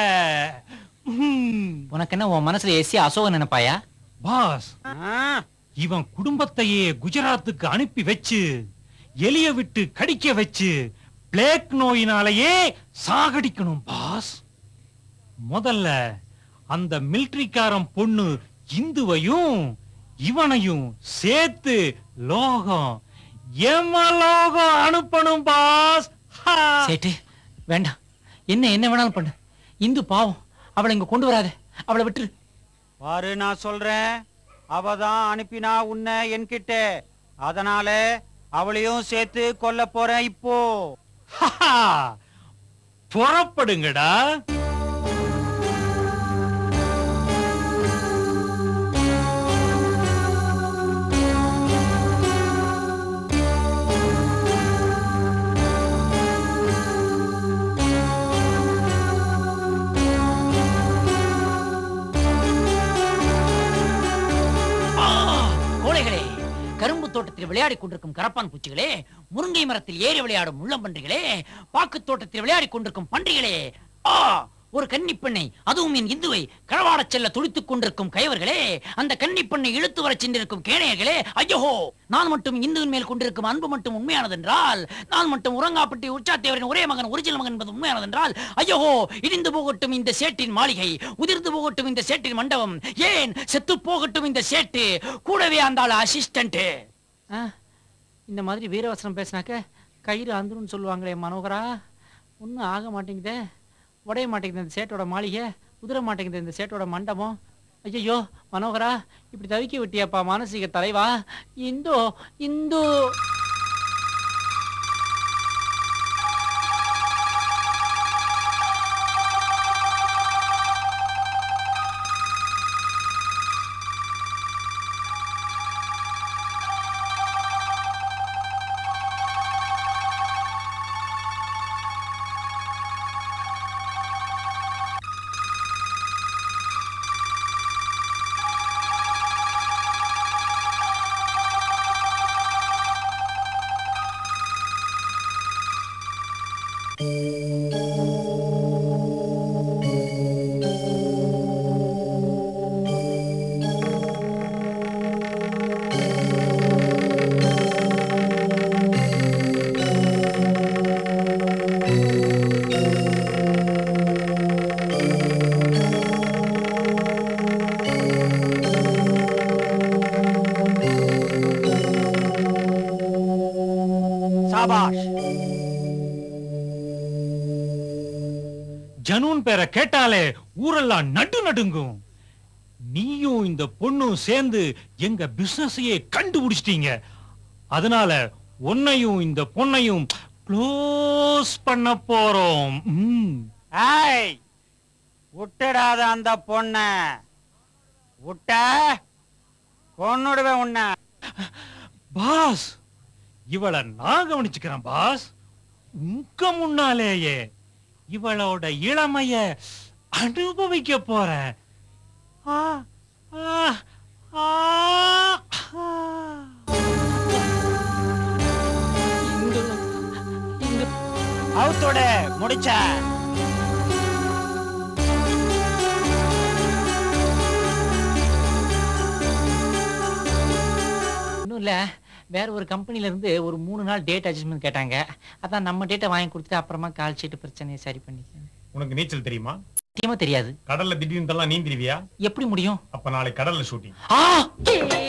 ம். உனக்கு என்ன உன் மனசுல எஸ்சி அசோகன் நினைப்பாயா பாஸ் இவன் குடும்பத்தையே குஜராத்துக்கு அனுப்பி வச்சு எலிய விட்டு கடிக்க வச்சு பிளேக் நோயினாலேயே சாகடிக்கணும் பாஸ் முதல்ல அந்த மிலிட்டரிக்காரன் பொண்ணு இந்துவையும் இவனையும் சேர்த்து லோகம் எமலோகம் அனுப்பணும் பாஸ் ஹா. சேட்டு வேண்டாம் என்ன என்ன வேணாலும் பண்ணு இந்து பாவம் அவளை இங்க கொண்டு வராத அவளை விட்டுரு பாரு நான் சொல்றேன் அவ தான் அனுப்பினா உன்னை என்கிட்ட அதனால அவளையும் சேர்த்து கொல்ல போறேன் இப்போ ஹா. புறப்படுங்கடா ஆ, கோழைகளே கரும்பு தோட்டத்தில் விளையாடிக் கொண்டிருக்கும் கரப்பான் பூச்சிகளே முருங்கை மரத்தில் ஏறி விளையாடும் முள்ளம்பன்றிகளே பாக்கு தோட்டத்தில் விளையாடிக் கொண்டிருக்கும் பன்றிகளே ஆ ஒரு கன்னிப்பெண்ணை அதுவும் என் இந்துவை களவாடச் செல்ல துடித்துக் கொண்டிருக்கும் கயவர்களே அந்த கன்னிப்பெண்ணை இழுத்து வரச் சென்றிருக்கும் கேணையர்களே ஐயோ நான் மட்டும் இந்துவின் மேல் கொண்டிருக்கும் அன்பு மட்டும் உண்மையானதென்றால் நான் மட்டும் உறங்காப்பட்டி உச்சாத்தேவரின் ஒரே மகன் ஒரிஜினல் மகன் என்பது உண்மையானதென்றால் ஐயோ இடிந்து போகட்டும் இந்த சேட்டின் மாளிகை உதிர்ந்து போகட்டும் இந்த சேட்டின் மண்டபம் ஏன் செத்து போகட்டும் இந்த சேட்டு கூடவே அந்த ஆள் அசிஸ்டன்ட் இந்த மாதிரி வீரவசனம் பேசினாக்க கயிறு அந்துருன்னு சொல்லுவாங்களே மனோகரா ஒன்றும் ஆக மாட்டேங்குதே உடைய மாட்டேங்குது இந்த சேட்டோட மாளிகை உதிர மாட்டேங்குது இந்த சேட்டோட மண்டபம் ஐயோ மனோகரா இப்படி தவிக்க விட்டியாப்பா மானசீக தலைவா இந்து இந்து சாபாஷ் ஜனூன் பேரை கேட்டாலே ஊரெல்லாம் நடு நடுங்கும் நீயும் இந்த பொண்ணும் சேர்ந்து எங்க பிசினஸையே கண்டுபிடிச்சிட்டீங்க அதனால உன்னையும் இந்த பொண்ணையும் க்ளோஸ் பண்ண போறோம் ம். ஏய் விட்டுடாத அந்த பொண்ண விட்ட கொன்னுடுவேன் உன்னை பாஸ் இவளை நான் கவனிச்சுக்கிறேன் பாஸ் உங்க முன்னாலேயே இவளோட இளமைய அனுபவிக்க போறேன் ஆ, ஆ, ஆ, ஆ. அவுத்தோட முடிச்ச ஒன்றும் இல்லை வேற ஒரு கம்பெனில இருந்து ஒரு மூணு நாள் டேட் அட்ஜஸ்ட்மெண்ட் கேட்டாங்க அதான் நம்ம டேட்டை வாங்கி கொடுத்துட்டு அப்புறமா கால் ஷீட் பிரச்சனையை சரி பண்ணிக்க உனக்கு நீச்சல் தெரியுமா சத்தியமா தெரியாது கடல்ல திடீர்னு நீந்திருவியா எப்படி முடியும் அப்ப நாளைக்கு கடல்ல ஷூட்டிங் ஆ